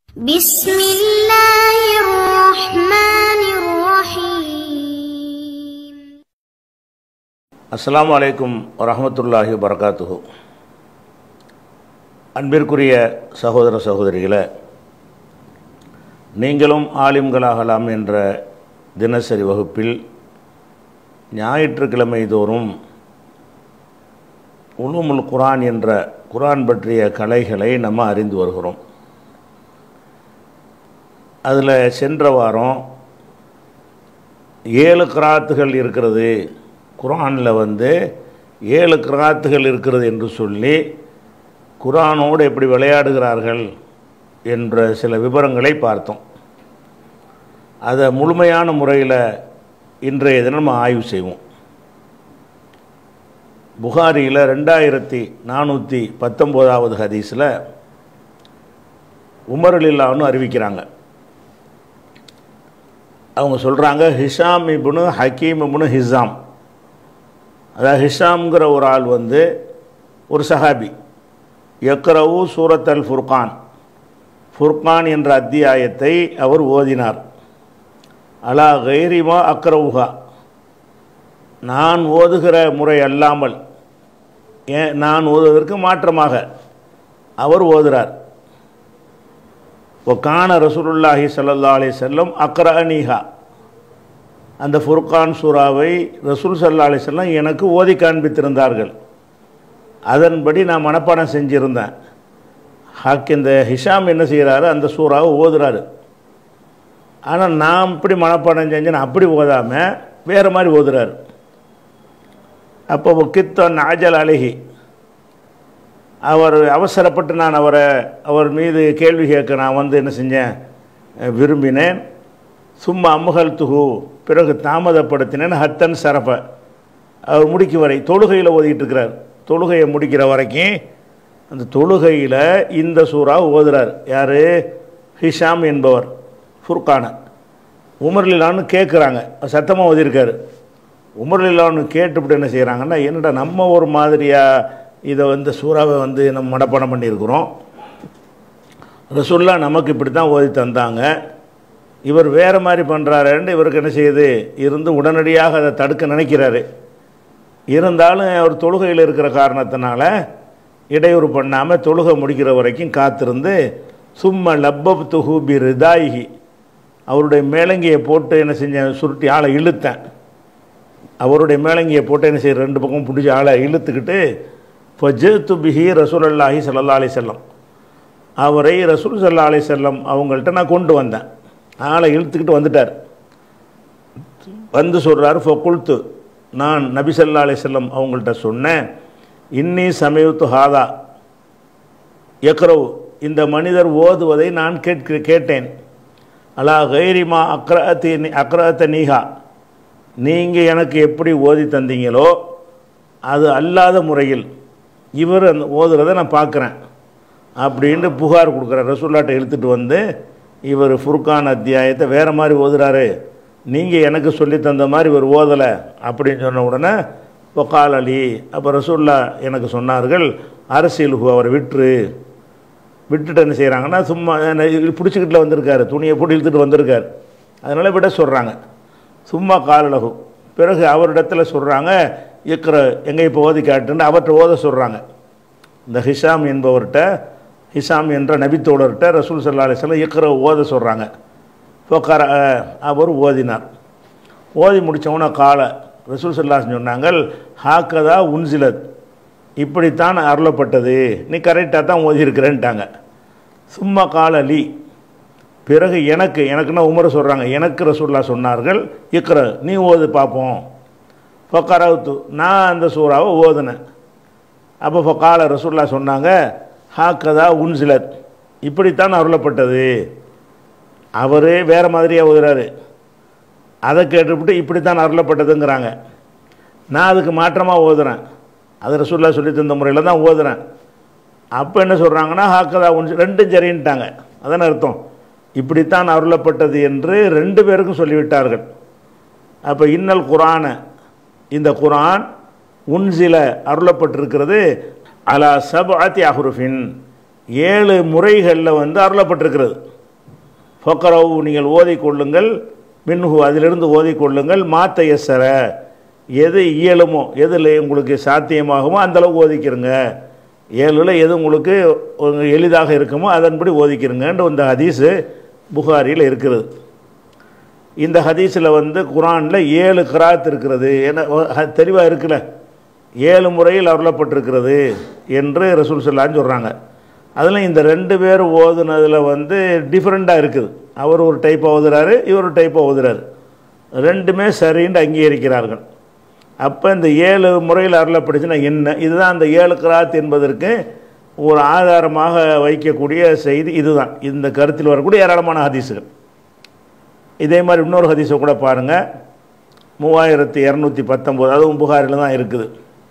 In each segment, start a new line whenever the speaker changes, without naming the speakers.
بسم الله الرحمن الرحيم
அஸ்ஸலாமு அலைக்கும் வரஹமத்துல்லாஹி வரகாத்துஹு அன்பிற்குரிய சகோதர சகோதரிகளே நீங்களும் ஆலிம்களாகலாம் என்ற தினசரி வகுப்பில் ஞாயிற்றுக்கிழமை தோறும் உலுமுல் குரான் என்ற குரான் பற்றிய கலைகளை நம்ம அறிந்து வருகிறோம் அதில் சென்ற வாரம் ஏழு கிராத்துகள் இருக்கிறது குரானில் வந்து ஏழு கிராத்துகள் இருக்கிறது என்று சொல்லி குரானோடு எப்படி விளையாடுகிறார்கள் என்ற சில விவரங்களை பார்த்தோம் அதை முழுமையான முறையில் இன்றைய தினம் நம்ம ஆய்வு செய்வோம் புகாரியில் ரெண்டாயிரத்தி நானூற்றி பத்தொம்போதாவது ஹதீஸில் உமரலில்லான்னு அறிவிக்கிறாங்க அவங்க சொல்கிறாங்க ஹிஷாம் இபுனு ஹக்கீம் இபுனு ஹிசாம் அதாவது ஹிஷாம்ங்கிற ஒரு ஆள் வந்து ஒரு சஹாபி யக்ரவு சூரத் அல் ஃபுர்கான் ஃபுர்கான் என்ற அத்தியாயத்தை அவர் ஓதினார் அலா கைரிமா அக்ரவுஹா நான் ஓதுகிற முறை அல்லாமல் ஏன் நான் ஓதுவதற்கு மாற்றமாக அவர் ஓதுறார் கான ரசூலுல்லாஹி ஸல்லல்லாஹு அலைஹி செல்லம் அக்ரஅனிஹா அந்த ஃபுர்கான் சூராவை ரசூல் சல்லா அலி செல்லம் எனக்கு ஓதி காண்பித்திருந்தார்கள் அதன்படி நான் மனப்பாடம் செஞ்சுருந்தேன் ஹக் இந்த ஹிஷாம் என்ன செய்கிறாரு அந்த சூறாவை ஓதுறாரு ஆனால் நான் இப்படி மனப்பாடம் செஞ்சேன் அப்படி ஓதாமல் வேறு மாதிரி ஓதுறாரு அப்போ கித்தன் ஆஜல் அழகி அவர் அவசரப்பட்டு நான் அவரை அவர் மீது கேள்வி கேட்க நான் வந்து என்ன செஞ்சேன் விரும்பினேன் சும்மா அம்முகல் துகு பிறகு தாமதப்படுத்தினேன் ஹத்தன் சரப்ப அவர் முடிக்கும் வரை தொழுகையில் ஓதிட்டு இருக்கிறார் தொழுகையை முடிக்கிற வரைக்கும் அந்த தொழுகையில் இந்த சூறா ஓதுறார் யார் ஹிஷாம் என்பவர் ஃபுர்கான உமர்லிலான்னு கேட்குறாங்க சத்தமாக ஓதியிருக்காரு உமர்லிலான்னு கேட்டுவிட்டு என்ன செய்கிறாங்கன்னா என்னடா நம்ம ஒரு மாதிரியாக இதை வந்து சூறாவை வந்து நம்ம மனப்பாடம் பண்ணியிருக்கிறோம் ரசுல்லா நமக்கு இப்படி தான் ஓதி தந்தாங்க இவர் வேறு மாதிரி பண்ணுறாருன்னு இவருக்கு என்ன செய்யுது இருந்து உடனடியாக அதை தடுக்க நினைக்கிறாரு இருந்தாலும் அவர் தொழுகையில் இருக்கிற காரணத்தினால இடையூறு பண்ணாமல் தொழுகை முடிக்கிற வரைக்கும் காத்திருந்து சும்மா லப்பப் துஹூபி ரிதாயிகி அவருடைய மேலங்கியை போட்டு என்ன செஞ்சேன் சுருட்டி ஆளை இழுத்தேன் அவருடைய மேலங்கியை போட்டு என்ன செய்ய ரெண்டு பக்கம் பிடிச்சி ஆளை இழுத்துக்கிட்டு ஃபஜத்து பிஹி ரசூல் அல்லாஹி சல்லா அலி செல்லம் அவரை ரசூல் சல்லா அலி செல்லம் அவங்கள்ட்ட நான் கொண்டு வந்தேன் ஆளை இழுத்துக்கிட்டு வந்துட்டார் வந்து சொல்கிறார் ஃபொக்குல்த்து நான் நபி சல்லா அலி செல்லம் அவங்கள்ட்ட சொன்னேன் இன்னி சமயத்து ஹாதா எக்ரவ் இந்த மனிதர் ஓதுவதை நான் கேட்க கேட்டேன் அலா கைரிமா அக்ரஅத்தி அக்ரஅத்த நீஹா நீங்கள் எனக்கு எப்படி ஓதி தந்தீங்களோ அது அல்லாத முறையில் இவர் அந்த ஓதுறதை நான் பார்க்குறேன் அப்படின்ட்டு புகார் கொடுக்குறார் ரசூல்லாட்டை இழுத்துட்டு வந்து இவர் ஃபுர்கான் அத்தியாயத்தை வேறு மாதிரி ஓதுறாரு நீங்கள் எனக்கு சொல்லி தந்த மாதிரி இவர் ஓதலை அப்படின்னு சொன்ன உடனே ஒக்கால் அலி அப்போ ரசூல்லா எனக்கு சொன்னார்கள் அரசியலுக்கு அவரை விட்டுரு விட்டுட்டு என்ன செய்கிறாங்கன்னா சும்மா பிடிச்சிக்கிட்டுல வந்திருக்காரு துணியை போட்டு இழுத்துட்டு வந்திருக்கார் அதனால் விட சொல்கிறாங்க சும்மா காலழகு பிறகு அவரிடத்துல சொல்கிறாங்க இக்கிற எங்கே இப்போ ஓதி காட்டுன்னு அவர்கிட்ட ஓத சொல்கிறாங்க இந்த ஹிஷாம் என்பவர்கிட்ட ஹிஷாம் என்ற நபித்தோழர்கிட்ட ரசூல் சல்லா அலிஸ்லாம் இக்கிற ஓத சொல்கிறாங்க பொக்கார அவர் ஓதினார் ஓதி முடித்தவன கால ரசூல் சல்லாஸ் சொன்னாங்க ஹாக்கதா உன்சிலத் இப்படித்தான் அருளப்பட்டது நீ கரெக்டாக தான் ஓதியிருக்கிறேன்ட்டாங்க சும்மா கால லீ பிறகு எனக்கு எனக்குன்னா உமரை சொல்கிறாங்க எனக்கு ரசூல்லா சொன்னார்கள் இக்கிற நீ ஓது பார்ப்போம் ஃபக்கரவுத்து நான் அந்த சூறாவை ஓதுனேன் அப்போ ஃபக்கால ரசூல்லா சொன்னாங்க ஹாக்கதா உன்சிலத் இப்படித்தான் அருளப்பட்டது அவரே வேறு மாதிரியாக ஓதுறாரு அதை கேட்டுவிட்டு இப்படித்தான் அருளப்பட்டதுங்கிறாங்க நான் அதுக்கு மாற்றமாக ஓதுறேன் அது ரசூல்லா சொல்லி தந்த முறையில் தான் ஓதுறேன் அப்போ என்ன சொல்கிறாங்கன்னா ஹாக்கதா உன் ரெண்டும் சரின்ட்டாங்க அதான அர்த்தம் இப்படித்தான் அருளப்பட்டது என்று ரெண்டு பேருக்கும் சொல்லிவிட்டார்கள் அப்போ இன்னல் குரானை இந்த குரான் உன்சில அருளப்பட்டிருக்கிறது அலா சப் ஆத்தி அஹ்ருஃபின் ஏழு முறைகளில் வந்து அருளப்பட்டிருக்கிறது ஃபக்கரவு நீங்கள் ஓதிக்கொள்ளுங்கள் மின்ஹு அதிலிருந்து ஓதிக்கொள்ளுங்கள் மாத்த எஸ்ஸர எது இயலுமோ எதில் உங்களுக்கு சாத்தியமாகுமோ அந்தளவுக்கு ஓதிக்கிறங்க ஏழில் எது உங்களுக்கு உங்க- எளிதாக இருக்குமோ அதன்படி ஓதிக்கிறங்கன்ற இந்த ஹதீஸு புகாரியில் இருக்கிறது இந்த ஹதீஸில் வந்து குரானில் ஏழு கிராத் இருக்கிறது என்ன தெளிவாக இருக்குல்ல ஏழு முறையில் அருளப்பட்டிருக்கிறது என்று ரசூல் சொல்லான்னு சொல்கிறாங்க அதில் இந்த ரெண்டு பேர் ஓதுனதில் வந்து டிஃப்ரெண்ட்டாக இருக்குது அவர் ஒரு டைப்பாக ஓதுறாரு இவர் ஒரு டைப்பாக ஓதுறாரு ரெண்டுமே சரின்னு அங்கீகரிக்கிறார்கள் அப்போ இந்த ஏழு முறையில் அருளப்படுச்சுன்னா என்ன இதுதான் அந்த ஏழு கிராத் என்பதற்கு ஒரு ஆதாரமாக வைக்கக்கூடிய செய்தி இதுதான் இந்த கருத்தில் வரக்கூடிய ஏராளமான ஹதீஸுகள் இதே மாதிரி இன்னொரு ஹதீஸை கூட பாருங்கள் மூவாயிரத்தி இரநூத்தி பத்தொம்போது அதுவும் புகாரில் தான் இருக்குது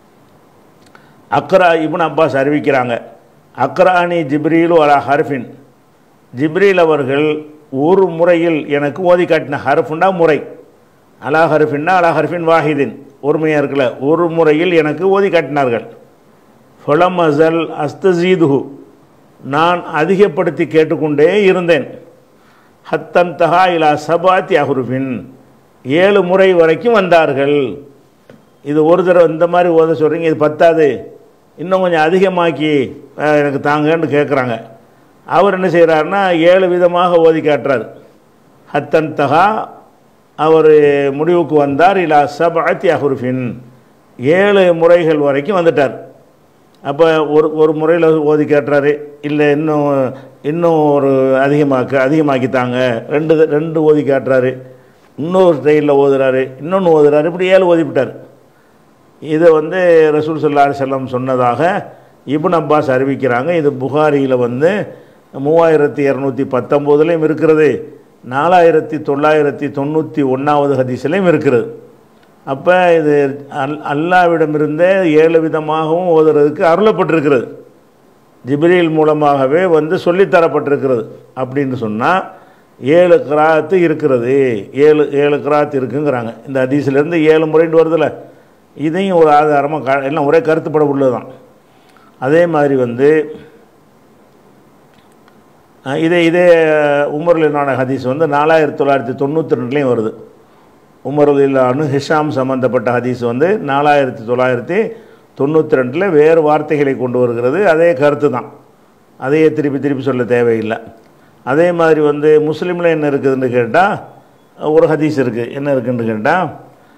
அக்ரா இப்னு அப்பாஸ் அறிவிக்கிறாங்க அக்ரானி ஜிப்ரீலு அலா ஹர்ஃபின் ஜிப்ரீல் அவர்கள் ஒரு முறையில் எனக்கு ஓதி காட்டின ஹர்ஃபுண்டா முறை அலா ஹர்ஃபின்னா அலா ஹர்ஃபின் வாஹிதின் ஒருமையாக இருக்குல்ல ஒரு முறையில் எனக்கு ஓதி காட்டினார்கள் ஃபலம் அசல் அஸ்தசீதுஹு நான் அதிகப்படுத்தி கேட்டுக்கொண்டே இருந்தேன் ஹத்தன் தஹா இலா சபாத்தி அஹுருஃபின் ஏழு முறை வரைக்கும் வந்தார்கள் இது ஒரு தடவை இந்த மாதிரி ஓத சொல்கிறீங்க இது பத்தாது இன்னும் கொஞ்சம் அதிகமாக்கி அஹ், எனக்கு தாங்கன்னு கேட்குறாங்க அவர் என்ன செய்கிறாருன்னா ஏழு விதமாக ஓதி காட்டுறார் ஹத்தன் தஹா அவர் முடிவுக்கு வந்தார் இலா சபாத்தி அஹுருஃபின் ஏழு முறைகள் வரைக்கும் வந்துட்டார் அப்போ ஒரு ஒரு முறையில் ஓதி கேட்டுறாரு இல்லை இன்னும் இன்னும் ஒரு அதிகமாக்க அதிகமாக்கித்தாங்க ரெண்டு த- ரெண்டு ஓதி காட்டுறாரு இன்னொரு ஸ்டைலில் ஓதுறாரு இன்னொன்று ஓதுறாரு இப்படி ஏழு ஓதிவிட்டார் இதை வந்து ரசூல் சல்லா செல்லம் சொன்னதாக இப்னு அப்பாஸ் அறிவிக்கிறாங்க இது புகாரியில் வந்து மூவாயிரத்தி இரநூத்தி பத்தொம்போதுலேயும் இருக்கிறது நாலாயிரத்தி தொள்ளாயிரத்தி தொண்ணூற்றி ஒன்றாவது ஹதீஸ்லையும் இருக்கிறது அப்போ இது அல் அல்லாவிடமிருந்தே ஏழு விதமாகவும் ஓதுறதுக்கு அருளப்பட்டிருக்கிறது ஜிப்ரீல் மூலமாகவே வந்து சொல்லித்தரப்பட்டிருக்கிறது அப்படின்னு சொன்னால் ஏழு கிராத்து இருக்கிறது ஏழு ஏழு கிராத் இருக்குங்கிறாங்க இந்த ஹதீஸ்லேருந்து ஏழு முறைன்னு வருதுல்ல இதையும் ஒரு ஆதாரமாக கா எல்லாம் ஒரே கருத்துப்பட உள்ளதுதான் அதே மாதிரி வந்து அஹ், இதே இதே உமர்லினான ஹதீஸ் வந்து நாலாயிரத்தி தொள்ளாயிரத்தி தொண்ணூற்றி ரெண்டுலேயும் வருது உமருல்லானு ஹிஷாம் சம்பந்தப்பட்ட ஹதீஸ் வந்து நாலாயிரத்தி தொள்ளாயிரத்தி தொண்ணூற்றி ரெண்டில் வேறு வார்த்தைகளை கொண்டு வருகிறது அதே கருத்து தான் அதையே திருப்பி திருப்பி சொல்ல தேவையில்லை அதே மாதிரி வந்து முஸ்லீமில் என்ன இருக்குதுன்னு கேட்டால் ஒரு ஹதீஸ் இருக்குது என்ன இருக்குன்னு கேட்டால்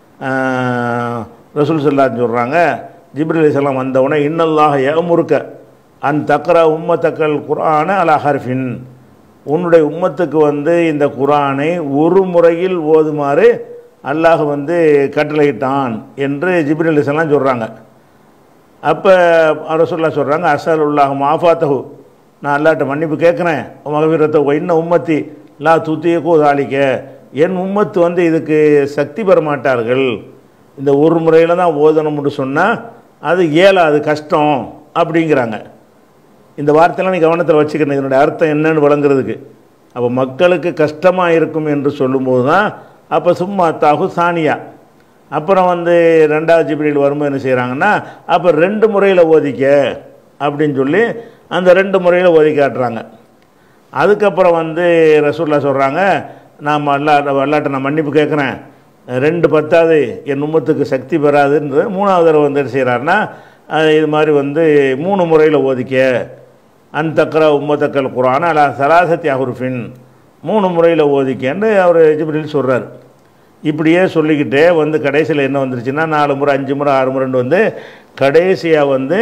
ரசூல் சல்லான்னு சொல்கிறாங்க ஜிப்ரல் அலிஸ்லாம் வந்தவுடனே இன்னல்லாக ஏமுறுக்க அன் தக்ரா உம்மத்தக்கல் குர்ஆன அலா ஹர்ஃபின் உன்னுடைய உம்மத்துக்கு வந்து இந்த குர்ஆனை ஒரு முறையில் ஓதுமாறு அல்லாஹ் வந்து கட்டளையிட்டான் என்று ஜிப்ரல் அலிஸ்லாம் சொல்கிறாங்க அப்போ ரசூல்லா சொல்கிறாங்க அசல் உல்லாஹ் மாஃபாத்தஹு நான் அல்லாட்ட மன்னிப்பு கேட்குறேன் மகவீரத்தை இன்ன உம்மத்தி லா துத்தியக்கோ தாளிக்க என் உம்மத்து வந்து இதுக்கு சக்தி பெற மாட்டார்கள் இந்த ஒரு முறையில் தான் ஓதணும்னு சொன்னால் அது இயலாது கஷ்டம் அப்படிங்கிறாங்க இந்த வார்த்தையெல்லாம் நீ கவனத்தில் வச்சுக்கணும் இதனுடைய அர்த்தம் என்னன்னு வழங்குறதுக்கு அப்போ மக்களுக்கு கஷ்டமாக இருக்கும் என்று சொல்லும்போது தான் அப்போ சும்மா தாகு சானியா அப்புறம் வந்து ரெண்டாவது ஜிப்ரியில் வரும்போது என்ன செய்கிறாங்கன்னா அப்போ ரெண்டு முறையில் ஓதிக்க அப்படின்னு சொல்லி அந்த ரெண்டு முறையில் ஓதி காட்டுறாங்க அதுக்கப்புறம் வந்து ரசூல்லா சொல்கிறாங்க நான் அல்லா அல்லாட்ட நான் மன்னிப்பு கேட்குறேன் ரெண்டு பத்தாவது என் உம்மத்துக்கு சக்தி பெறாதுன்ற மூணாவது தடவை வந்து என்ன செய்கிறாருன்னா அஹ் இது மாதிரி வந்து மூணு முறையில் ஓதிக்க அன் தக்கரா உம்மத்தக்கல் குரான் அலா சலாசத்தி அஹுருஃபின் மூணு முறையில் ஓதிக்கன்னு அவர் ஜிப்ரில் சொல்கிறார் இப்படியே சொல்லிக்கிட்டே வந்து கடைசியில் என்ன வந்துருச்சுன்னா நாலு முறை அஞ்சு முறை ஆறு முறைன்னு வந்து கடைசியாக வந்து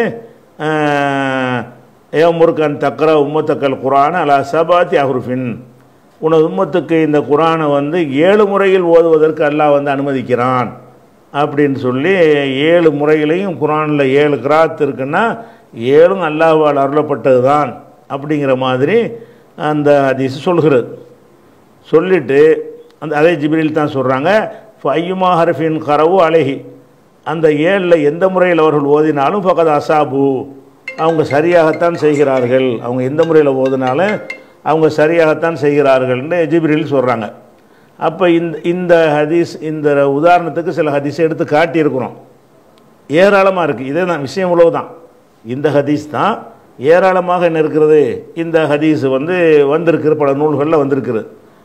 ஏ முருக்கன் தக்கரா உம்மத்தக்கல் குரான் அலா சபாத்தி அஹ்ருஃபின் உனது உம்மத்துக்கு இந்த குரானை வந்து ஏழு முறையில் ஓதுவதற்கு அல்லாஹ் வந்து அனுமதிக்கிறான் அப்படின்னு சொல்லி ஏழு முறையிலையும் குரானில் ஏழு கிராத் இருக்குன்னா ஏழும் அல்லாஹ்வால் அருளப்பட்டது தான் அப்படிங்கிற மாதிரி அந்த ஹதீஸ் சொல்கிறது சொல்லிட்டு அந்த அதே ஜிப்ரில் தான் சொல்கிறாங்க ஃபையுமா ஹர்ஃபின் கரவு அழகி அந்த ஏழில் எந்த முறையில் அவர்கள் ஓதினாலும் ஃபகத் அசாபு அவங்க சரியாகத்தான் செய்கிறார்கள் அவங்க எந்த முறையில் ஓதினாலும் அவங்க சரியாகத்தான் செய்கிறார்கள்னு ஜிப்ரில் சொல்கிறாங்க அப்போ இந்த இந்த ஹதீஸ் இந்த உதாரணத்துக்கு சில ஹதீஸை எடுத்து காட்டியிருக்கிறோம் ஏராளமாக இருக்குது இதே தான் விஷயம் உழவு தான் இந்த ஹதீஸ் தான் ஏராளமாக என்ன இருக்கிறது இந்த ஹதீஸ் வந்து வந்திருக்கிற பல நூல்களில் வந்திருக்குது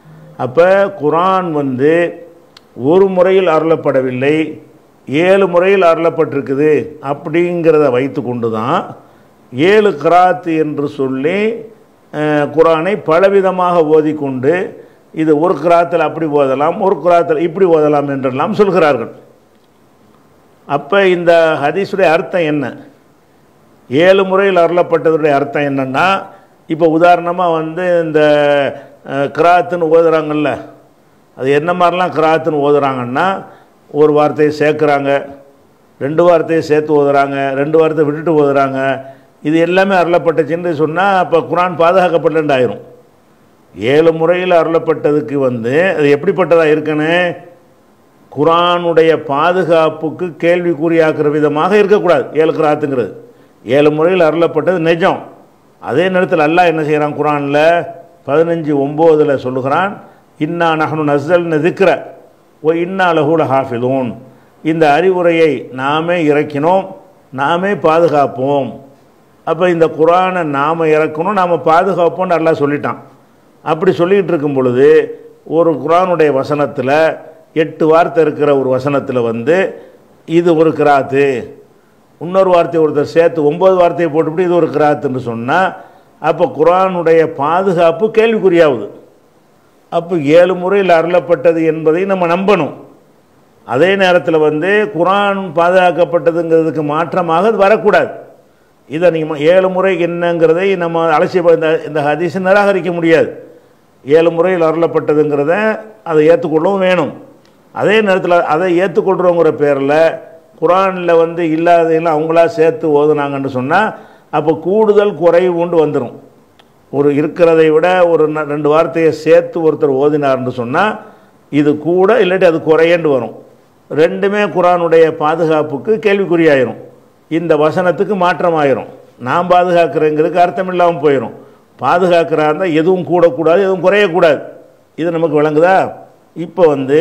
அப்போ குரான் வந்து ஒரு முறையில் அருளப்படவில்லை ஏழு முறையில் அருளப்பட்டிருக்குது அப்படிங்கிறத வைத்து கொண்டு தான் ஏழு கிராத்து என்று சொல்லி அஹ், குரானை பலவிதமாக ஓதிக்கொண்டு இது ஒரு கிராத்தில் அப்படி ஓதலாம் ஒரு கிராத்தில் இப்படி ஓதலாம் என்றெல்லாம் சொல்கிறார்கள் அப்போ இந்த ஹதீஸுடைய அர்த்தம் என்ன ஏழு முறையில் அருளப்பட்டதுடைய அர்த்தம் என்னன்னா இப்போ உதாரணமாக வந்து இந்த அஹ், கிராத்துன்னு ஓதுறாங்கல்ல அது என்ன மாதிரிலாம் கிராத்துன்னு ஓதுறாங்கன்னா ஒரு வார்த்தையை சேர்க்குறாங்க ரெண்டு வார்த்தையை சேர்த்து ஓதுறாங்க ரெண்டு வார்த்தை விட்டுட்டு ஓதுறாங்க இது எல்லாமே அருளப்பட்டுச்சுன்னு சொன்னால் அப்போ குரான் பாதுகாக்கப்பட்டு ஆயிரும் ஏழு முறையில் அருளப்பட்டதுக்கு வந்து அது எப்படிப்பட்டதாக இருக்குன்னு குரானுடைய பாதுகாப்புக்கு கேள்விக்குறியாக்குற விதமாக இருக்கக்கூடாது ஏழு கிராத்துங்கிறது ஏழு முறையில் அருளப்பட்டது நிஜம் அதே நேரத்தில் அல்லாஹ் என்ன செய்கிறான் குரானில் பதினஞ்சு ஒம்போதில் சொல்லுகிறான் இன்னா நகனு நசல் திக்ர ஓ இன்னா லஹூல ஹாஃபிலூன் இந்த அறிவுரையை நாமே இறக்கினோம் நாமே பாதுகாப்போம் அப்போ இந்த குரானை நாம் இறக்கணும் நாம் பாதுகாப்போம்னு அல்லாஹ் சொல்லிட்டான் அப்படி சொல்லிகிட்டு இருக்கும் பொழுது ஒரு குரானுடைய வசனத்தில் எட்டு வார்த்தை இருக்கிற ஒரு வசனத்தில் வந்து இது ஒரு கிராத்து இன்னொரு வார்த்தையை ஒருத்தர் சேர்த்து ஒன்பது வார்த்தையை போட்டுவிட்டு இது ஒரு கிராத்துன்னு சொன்னால் அப்போ குரானுடைய பாதுகாப்பு கேள்விக்குறியாகுது அப்போ ஏழு முறையில் அருளப்பட்டது என்பதை நம்ம நம்பணும் அதே நேரத்தில் வந்து குரான் பாதுகாக்கப்பட்டதுங்கிறதுக்கு மாற்றமாக அது வரக்கூடாது இதை நீங்கள் ஏழு முறை என்னங்கிறதை நம்ம அலட்சிய இந்த இந்த ஹதீஸை நிராகரிக்க முடியாது ஏழு முறையில் அருளப்பட்டதுங்கிறத அதை ஏற்றுக்கொள்ளவும் வேணும் அதே நேரத்தில் அதை ஏற்றுக்கொள்கிறோங்கிற பேரில் குரானில் வந்து இல்லாததெல்லாம் அவங்களா சேர்த்து ஓதுனாங்கன்னு சொன்னால் அப்போ கூடுதல் குறைவுண்டு வந்துடும் ஒரு இருக்கிறதை விட ஒரு ந- ரெண்டு வார்த்தையை சேர்த்து ஒருத்தர் ஓதினார்னு சொன்னால் இது கூட இல்லாட்டி அது குறையண்டு வரும் ரெண்டுமே குரானுடைய பாதுகாப்புக்கு கேள்விக்குறியாயிரும் இந்த வசனத்துக்கு மாற்றமாயிரும் நான் பாதுகாக்கிறேங்கிறதுக்கு அர்த்தம் இல்லாமல் போயிடும் பாதுகாக்கிறா இருந்தால் எதுவும் கூடக்கூடாது எதுவும் குறையக்கூடாது இது நமக்கு விளங்குதா இப்போ வந்து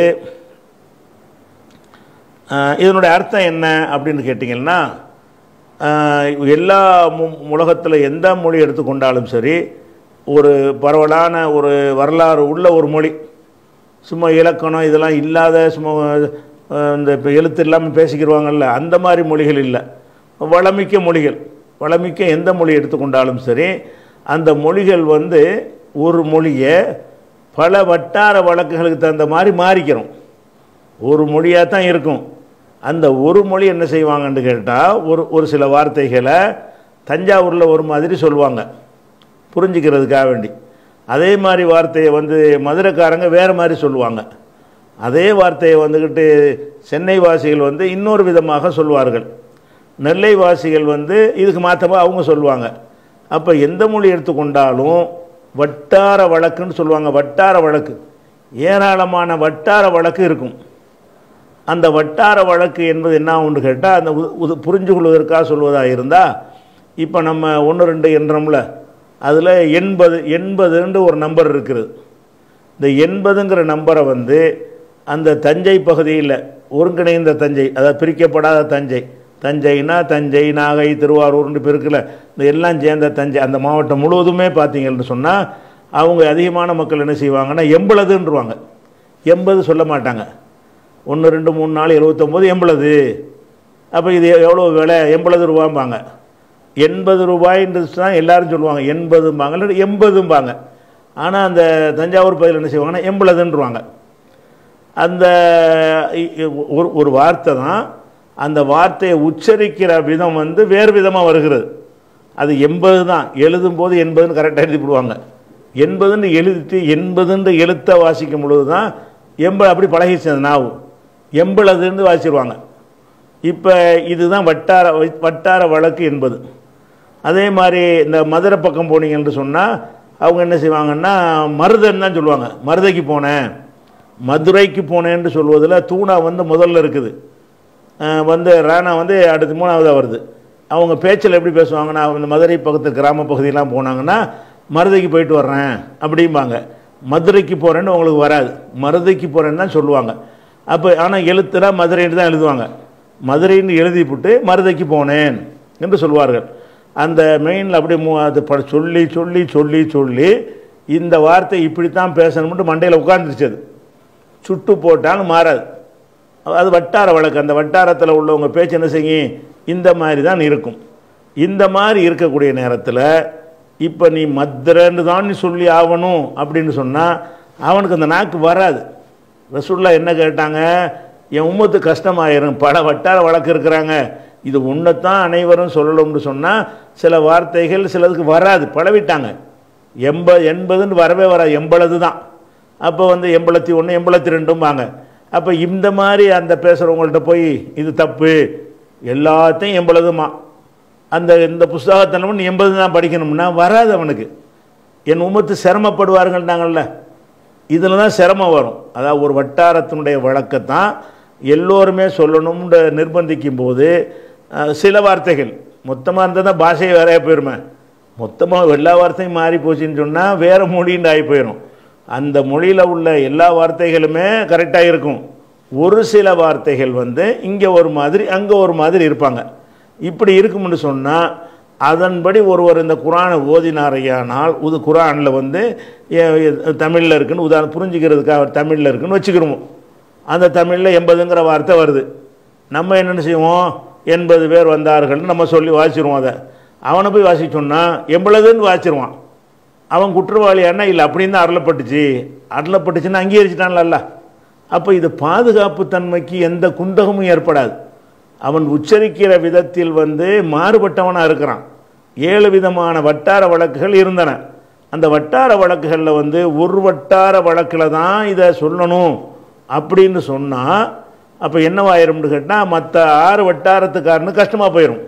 ஆஹ், இதனுடைய அர்த்தம் என்ன அப்படின்னு கேட்டிங்கன்னா ஆஹ், எல்லா மு- உலகத்தில் எந்த மொழி எடுத்துக்கொண்டாலும் சரி ஒரு பரவலான ஒரு வரலாறு உள்ள ஒரு மொழி சும்மா இலக்கணம் இதெல்லாம் இல்லாத சும்மா ஆஹ், இந்த இப்போ எழுத்து இல்லாமல் பேசிக்கிடுவாங்கல்ல அந்த மாதிரி மொழிகள் இல்லை வளமிக்க மொழிகள் வளமிக்க எந்த மொழி எடுத்துக்கொண்டாலும் சரி அந்த மொழிகள் வந்து ஒரு மொழியை பல வட்டார வழக்குகளுக்கு தகுந்த மாதிரி மாறிக்கிறோம் ஒரு மொழியாக தான் இருக்கும் அந்த ஒரு மொழி என்ன செய்வாங்கன்னு கேட்டால் ஒரு ஒரு சில வார்த்தைகளை தஞ்சாவூரில் ஒரு மாதிரி சொல்லுவாங்க புரிஞ்சுக்கிறதுக்காக வேண்டி அதே மாதிரி வார்த்தையை வந்து மதுரைக்காரங்க வேறு மாதிரி சொல்லுவாங்க அதே வார்த்தையை வந்துக்கிட்டு சென்னை வாசிகள் வந்து இன்னொரு விதமாக சொல்வார்கள் நெல்லை வாசிகள் வந்து இதுக்கு மாற்றமாக அவங்க சொல்லுவாங்க அப்போ எந்த மொழி எடுத்துக்கொண்டாலும் வட்டார வழக்குன்னு சொல்லுவாங்க வட்டார வழக்கு ஏராளமான வட்டார வழக்கு இருக்கும் அந்த வட்டார வழக்கு என்பது என்ன ஒன்று கேட்டால் அந்த உ- உது புரிஞ்சு கொள்வதற்காக சொல்வதாக இருந்தால் இப்போ நம்ம ஒன்று ரெண்டு எண்ணுறோம்ல அதில் எண்பது எண்பதுன்ற ஒரு நம்பர் இருக்குது இந்த எண்பதுங்கிற நம்பரை வந்து அந்த தஞ்சை பகுதியில் ஒருங்கிணைந்த தஞ்சை அதாவது பிரிக்கப்படாத தஞ்சை தஞ்சைனா தஞ்சை நாகை திருவாரூர்னு இப்போ இருக்குல்ல இந்த எல்லாம் சேர்ந்த தஞ்சை அந்த மாவட்டம் முழுவதுமே பார்த்தீங்கன்னு சொன்னால் அவங்க அதிகமான மக்கள் என்ன செய்வாங்கன்னா எண்பதுன்றவாங்க எண்பது சொல்ல மாட்டாங்க ஒன்று ரெண்டு மூணு நாலு எழுபத்தொம்போது எண்பது அப்போ இது எவ்வளோ விலை எண்பது ரூபாம்பாங்க எண்பது ரூபாய்ன்றது தான் எல்லாரும் சொல்லுவாங்க எண்பதும்பாங்க இல்லை எண்பதும்பாங்க ஆனால் அந்த தஞ்சாவூர் பகுதியில் என்ன செய்வாங்கன்னா எண்பதுன்றவாங்க அந்த இ- இ- ஒரு ஒரு வார்த்தை தான் அந்த வார்த்தையை உச்சரிக்கிற விதம் வந்து வேறு விதமாக வருகிறது அது எண்பது தான் எழுதும் போது எண்பதுன்னு கரெக்டாக எழுதி போடுவாங்க எண்பதுன்னு எழுதிட்டு எண்பதுன்னு எழுத்தை வாசிக்கும் பொழுது தான் எண்பது அப்படி பழகிச்சு அந்த நாவு எண்பதுன்னு வாசிடுவாங்க இப்போ இதுதான் வட்டார வட்டார வழக்கு என்பது அதே மாதிரி இந்த மதுரை பக்கம் போனீங்கன்னு சொன்னால் அவங்க என்ன செய்வாங்கன்னா மருதன் தான் சொல்லுவாங்க மருதைக்கு போனேன் மதுரைக்கு போனேன்னு சொல்வதில் தூணா வந்து முதல்ல இருக்குது அஹ் வந்து ராணா வந்து அடுத்து மூணாவதாக வருது அவங்க பேச்சில் எப்படி பேசுவாங்கன்னா இந்த மதுரை பக்கத்து கிராம பகுதியெல்லாம் போனாங்கன்னா மருதைக்கு போயிட்டு வர்றேன் அப்படிம்பாங்க மதுரைக்கு போகிறேன்னு உங்களுக்கு வராது மருதைக்கு போகிறேன்னு தான் சொல்லுவாங்க அப்போ ஆனால் எழுத்துலாம் மதுரைன்னு தான் எழுதுவாங்க மதுரைன்னு எழுதிவிட்டு மருதைக்கு போனேன் என்று சொல்வார்கள் அந்த மெயினில் அப்படியே மூ அது ப சொல்லி சொல்லி சொல்லி சொல்லி இந்த வார்த்தை இப்படித்தான் பேசணும்னு மண்டையில் உட்காந்துருச்சு அது சுட்டு போட்டாலும் மாறாது அது வட்டார வழக்கு அந்த வட்டாரத்தில் உள்ளவங்க பேச்சு என்ன செய்யும் இந்த மாதிரி தான் இருக்கும் இந்த மாதிரி இருக்கக்கூடிய நேரத்தில் இப்போ நீ மத்திரன்னு தான் நீ சொல்லி ஆகணும் அப்படின்னு சொன்னால் அவனுக்கு அந்த நாக்கு வராது ரசூல்லா என்ன கேட்டாங்க என் உம்மத்து கஷ்டமாயிரும் பல வட்டார வழக்கு இருக்கிறாங்க இது உன்னைத்தான் அனைவரும் சொல்லணும்னு சொன்னால் சில வார்த்தைகள் சிலதுக்கு வராது பழவிட்டாங்க எண்ப எண்பதுன்னு வரவே வராது எண்பது தான் அப்போ வந்து எண்பத்தி ஒன்று எண்பத்தி ரெண்டும் வாங்க அப்போ இந்த மாதிரி அந்த பேசுகிறவங்கள்ட்ட போய் இது தப்பு எல்லாத்தையும் எண்பதுமா அந்த இந்த புஸ்தகத்தனமும் நீ எண்பது தான் படிக்கணும்னா வராது அவனுக்கு என் உமத்து சிரமப்படுவார்கள்னாங்கள்ல இதில் தான் சிரமம் வரும் அதாவது ஒரு வட்டாரத்தினுடைய வழக்கத்தான் எல்லோருமே சொல்லணும்னு நிர்பந்திக்கும் போது அஹ், சில வார்த்தைகள் மொத்தமாக இருந்தால் தான் பாஷையை வேறையா போயிருமே மொத்தமாக எல்லா வார்த்தையும் மாறி போச்சுன்னு சொன்னால் வேறு மொழின்னு ஆகி போயிடும் அந்த மொழியில் உள்ள எல்லா வார்த்தைகளுமே கரெக்டாக இருக்கும் ஒரு சில வார்த்தைகள் வந்து இங்கே ஒரு மாதிரி அங்கே ஒரு மாதிரி இருப்பாங்க இப்படி இருக்கும்னு சொன்னால் அதன்படி ஒருவர் இந்த குரானை ஓதினாரையானால் இது குரானில் வந்து தமிழில் இருக்குன்னு உதாரணம் புரிஞ்சுக்கிறதுக்காக தமிழில் இருக்குன்னு வச்சுக்கிறோம் அந்த தமிழில் எண்பதுங்கிற வார்த்தை வருது நம்ம என்னென்ன செய்வோம் எண்பது பேர் வந்தார்கள்னு நம்ம சொல்லி வாசிச்சிருவோம் அதை அவனை போய் வாசிக்க சொன்னால் எண்பதுன்னு வாசிச்சிருவான் அவன் குற்றவாளியானா இல்லை அப்படின்னு தான் அருளப்பட்டுச்சு அருளப்பட்டுச்சுன்னா அங்கீகரிச்சிட்டான்ல அப்போ இது பாதுகாப்பு தன்மைக்கு எந்த குந்தகமும் ஏற்படாது அவன் உச்சரிக்கிற விதத்தில் வந்து மாறுபட்டவனாக இருக்கிறான் ஏழு விதமான வட்டார வழக்குகள் இருந்தன அந்த வட்டார வழக்குகளில் வந்து ஒரு வட்டார வழக்கில் தான் இதை சொல்லணும் அப்படின்னு சொன்னால் அப்போ என்னவாயிரும்னு கேட்டால் மற்ற ஆறு வட்டாரத்துக்காரனு கஷ்டமாக போயிடும்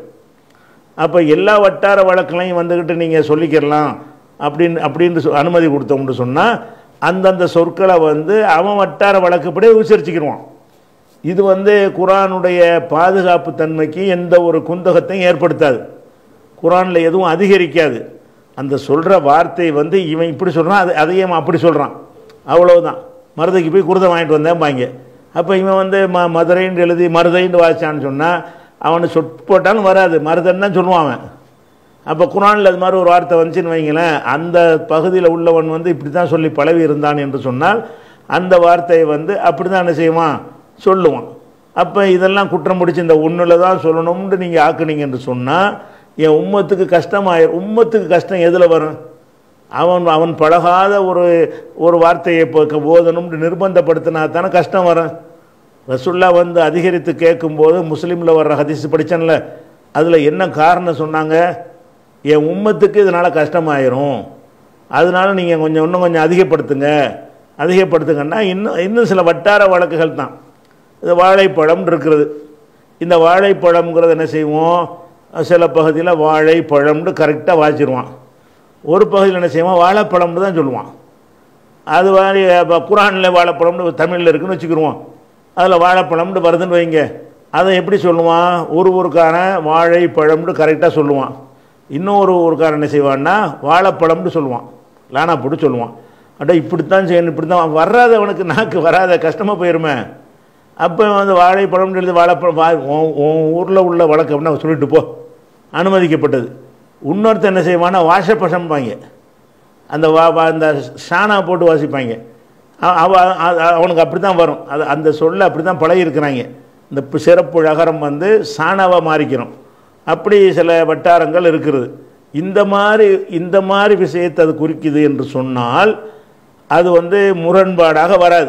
அப்போ எல்லா வட்டார வழக்குலையும் வந்துக்கிட்டு நீங்கள் சொல்லிக்கிறலாம் அப்படின்னு அப்படின்னு சொ- அனுமதி கொடுத்தோம்னு சொன்னால் அந்தந்த சொற்களை வந்து அவன் வட்டார வழக்குப்படி உச்சரிச்சுக்கிடுவான் இது வந்து குரானுடைய பாதுகாப்பு தன்மைக்கு எந்த ஒரு குந்தகத்தையும் ஏற்படுத்தாது குரானில் எதுவும் அதிகரிக்காது அந்த சொல்கிற வார்த்தை வந்து இவன் இப்படி சொல்கிறான் அது அதையே அவன் அப்படி சொல்கிறான் அவ்வளவுதான் மருதைக்கு போய் குருதை வாங்கிட்டு வந்தேன்பாங்க அப்போ இவன் வந்து ம மதுரைன்னு எழுதி மருதைன்னு வாசிச்சான்னு சொன்னால் அவனை சொட் போட்டாலும் வராது மருதன்னு தான் சொல்லுவான் அவன் அப்போ குரானில் அது மாதிரி ஒரு வார்த்தை வந்துச்சுன்னு வைங்களேன் அந்த பகுதியில் உள்ளவன் வந்து இப்படி தான் சொல்லி பழவி இருந்தான் என்று சொன்னால் அந்த வார்த்தையை வந்து அப்படி தான் என்ன செய்வான் சொல்லுவான் அப்போ இதெல்லாம் குற்றம் முடிச்சு இந்த ஒன்றில் தான் சொல்லணும்னு நீங்கள் ஆக்குனீங்க என்று சொன்னால் என் உம்மத்துக்கு கஷ்டமாயிரும் உம்மத்துக்கு கஷ்டம் எதில் வரும் அவன் அவன் பழகாத ஒரு ஒரு வார்த்தையை இப்போ ஓதணும்னு நிர்பந்தப்படுத்தினா தானே கஷ்டம் வரும் ரசுல்லா வந்து அதிகரித்து கேட்கும்போது முஸ்லீமில் வர்ற ஹதீஸ் படித்தேன்ல அதில் என்ன காரணம் சொன்னாங்க என் உம்மத்துக்கு இதனால் கஷ்டமாயிரும் அதனால நீங்கள் கொஞ்சம் இன்னும் கொஞ்சம் அதிகப்படுத்துங்க அதிகப்படுத்துங்கன்னா இன்னும் இன்னும் சில வட்டார வழக்குகள் தான் இது வாழைப்பழம் இருக்கிறது இந்த வாழைப்பழம்ங்கிறத என்ன செய்வோம் சில பகுதியில் வாழைப்பழம்னு கரெக்டாக வாசிடுவான் ஒரு பகுதியில் என்ன செய்வான் வாழைப்பழம்னு தான் சொல்லுவான் அது மாதிரி இப்போ குரானில் வாழைப்பழம்னு தமிழில் இருக்குன்னு வச்சுக்கிருவோம் அதில் வாழைப்பழம்னு வருதுன்னு வைங்க அதை எப்படி சொல்லுவான் ஒரு ஊருக்காரன் வாழைப்பழம்னு கரெக்டாக சொல்லுவான் இன்னொரு ஊருக்காரன் என்ன செய்வான்னா வாழைப்பழம்னு சொல்லுவான் லானா போட்டு சொல்லுவான் அட இப்படித்தான் செய்யணும் இப்படி தான் வராதவனுக்கு நாக்கு வராத கஷ்டமாக போயிருமே அப்போ வந்து வாழைப்பழம்னு எழுதி வாழைப்பழம் வா உன் உன் ஊரில் உள்ள வழக்கம் அப்படின்னா சொல்லிட்டு போ அனுமதிக்கப்பட்டது இன்னொருத்தர் என்ன செய்வான்னா வாசப்பசம்பாங்க அந்த வா வா- அந்த ஷானா போட்டு வாசிப்பாங்க அ- அவ அ- அ- அவனுக்கு அப்படி தான் வரும் அது அந்த சொல்ல அப்படி தான் பழகிருக்கிறாங்க இந்த பி- சிறப்பு ழகரம் வந்து சாணாவாக மாறிக்கிறோம் அப்படி சில வட்டாரங்கள் இருக்கிறது இந்த மாதிரி இந்த மாதிரி விஷயத்தை அது குறிக்குது என்று சொன்னால் அது வந்து முரண்பாடாக வராது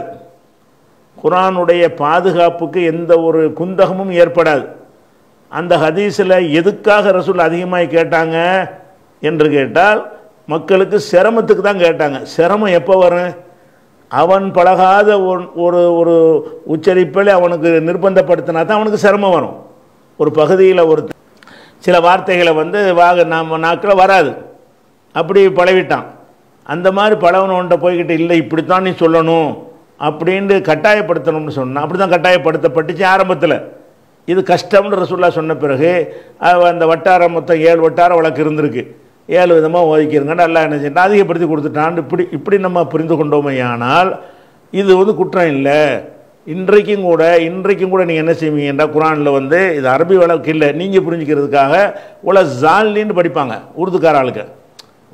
குரானுடைய பாதுகாப்புக்கு எந்த ஒரு குந்தகமும் ஏற்படாது அந்த ஹதீஸில் எதுக்காக ரசூல் அதிகமாக கேட்டாங்க என்று கேட்டால் மக்களுக்கு சிரமத்துக்கு தான் கேட்டாங்க சிரமம் எப்போ வரும் அவன் பழகாத ஒரு ஒரு ஒரு உச்சரிப்பில் அவனுக்கு நிர்பந்தப்படுத்தினா தான் அவனுக்கு சிரமம் வரும் ஒரு பகுதியில் ஒரு சில வார்த்தைகளை வந்து வாக நாம் நாக்கில் வராது அப்படி பழவிட்டான் அந்த மாதிரி பழவனவன்ட்ட போய்கிட்டு இல்லை இப்படித்தான் நீ சொல்லணும் அப்படின்ட்டு கட்டாயப்படுத்தணும்னு சொன்னான் அப்படி தான் கட்டாயப்படுத்தப்பட்டுச்சு ஆரம்பத்தில் இது கஷ்டம்னு ரசூல்லா சொன்ன பிறகு அவ அந்த வட்டாரம் மொத்தம் ஏழு வட்டார வழக்கு இருந்திருக்கு ஏழு விதமாக ஒதுக்கிருங்க நல்லா என்ன செய்யணும் அதிகப்படுத்தி கொடுத்துட்டான் இப்படி இப்படி நம்ம புரிந்து கொண்டோமே ஆனால் இது வந்து குற்றம் இல்லை இன்றைக்கும் கூட இன்றைக்கும் கூட நீங்கள் என்ன செய்வீங்கன்னா குரானில் வந்து இது அரபி வழக்கு இல்லை நீங்கள் புரிஞ்சுக்கிறதுக்காக உல ஜாலின்னு படிப்பாங்க உருதுக்கார ஆளுக்கு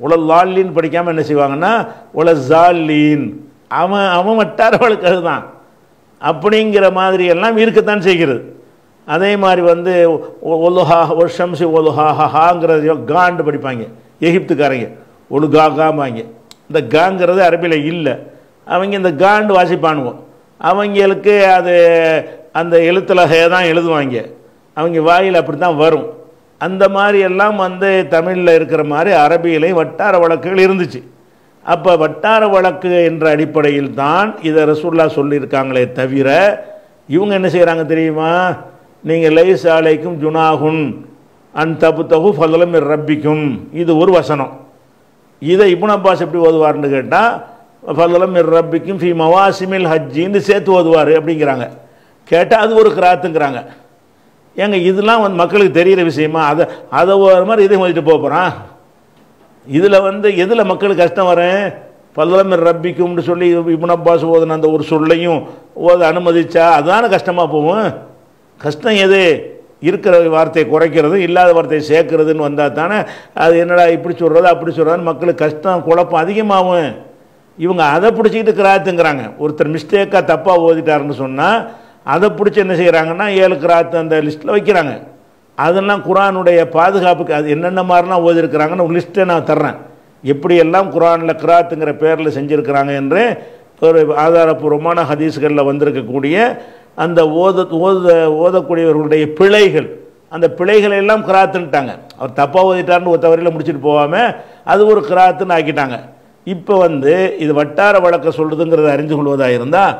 உல லாலின்னு படிக்காமல் என்ன செய்வாங்கன்னா உல ஜாலீன் அவன் அவன் வட்டார வழக்கு அதுதான் அப்படிங்கிற மாதிரி எல்லாம் இருக்கத்தான் செய்கிறது அதே மாதிரி வந்து ஒ- ஒலுஹா ஒரு ஷம்சி ஒலுஹா ஹாங்கிறது காண்டு படிப்பாங்க எகிப்துக்காரங்க ஒழு கா காம்பாங்க இந்த காங்கிறது அரபியில் இல்லை அவங்க இந்த காண்டு வாசிப்பானுவோம் அவங்களுக்கு அது அந்த எழுத்துல ஹே தான் எழுதுவாங்க அவங்க வாயில் அப்படி தான் வரும் அந்த மாதிரி எல்லாம் வந்து தமிழில் இருக்கிற மாதிரி அரபியிலையும் வட்டார வழக்குகள் இருந்துச்சு அப்போ வட்டார வழக்கு என்ற அடிப்படையில் தான் இதை ரசூல்லா சொல்லியிருக்காங்களே தவிர இவங்க என்ன செய்கிறாங்க தெரியுமா நீங்கள் லைஸ் ஆலைக்கும் ஜுனாகுன் அன் தபு தகு ஃபதலம் ரப்பிக்கும் இது ஒரு வசனம் இதை இப்னு அப்பாஸ் எப்படி ஓதுவார்னு கேட்டால் ஃபதலம் ரப்பிக்கும் ஃபி மவாசிமில் ஹஜ்ஜின்னு சேர்த்து ஓதுவார் அப்படிங்கிறாங்க கேட்டால் அது ஒரு கிராத்துங்கிறாங்க ஏங்க இதெல்லாம் வந்து மக்களுக்கு தெரிகிற விஷயமா அதை அதை ஒரு மாதிரி இதை ஓதிட்டு போக போகிறான் இதில் வந்து எதில் மக்களுக்கு கஷ்டம் வரும் பல்லமிர் ரப்பிக்கும்னு சொல்லி இப்னு அப்பாஸ் ஓதுன அந்த ஒரு சொல்லையும் ஓத அனுமதிச்சா அதுதானே கஷ்டமாக போகும் கஷ்டம் எது இருக்கிற வார்த்தையை குறைக்கிறது இல்லாத வார்த்தையை சேர்க்கறதுன்னு வந்தால் தானே அது என்னடா இப்படி சொல்கிறது அப்படி சொல்கிறதுன்னு மக்களுக்கு கஷ்டம் குழப்பம் அதிகமாகும் இவங்க அதை பிடிச்சிக்கிட்டு கிராத்துங்கிறாங்க ஒருத்தர் மிஸ்டேக்காக தப்பாக ஓதிட்டாருன்னு சொன்னால் அதை பிடிச்சி என்ன செய்கிறாங்கன்னா ஏழு கிராத்து அந்த லிஸ்ட்டில் வைக்கிறாங்க அதெல்லாம் குரானுடைய பாதுகாப்புக்கு அது என்னென்ன மாதிரிலாம் ஓதிருக்கிறாங்கன்னு ஒரு லிஸ்ட்டை நான் தர்றேன் எப்படியெல்லாம் குரானில் கிராத்துங்கிற பேரில் செஞ்சுருக்கிறாங்க என்று ஒரு ஆதாரபூர்வமான ஹதீஸ்களில் வந்திருக்கக்கூடிய அந்த ஓத ஓத ஓதக்கூடியவர்களுடைய பிழைகள் அந்த பிழைகளை எல்லாம் கிராத்துன்ட்டாங்க அவர் தப்பாக ஓதிட்டார்னு ஒரு தவறையில் முடிச்சுட்டு போகாமல் அது ஒரு கிராத்துன்னு ஆக்கிட்டாங்க இப்போ வந்து இது வட்டார வழக்க சொல்லுதுங்கிறத அறிந்து கொள்வதாக இருந்தால்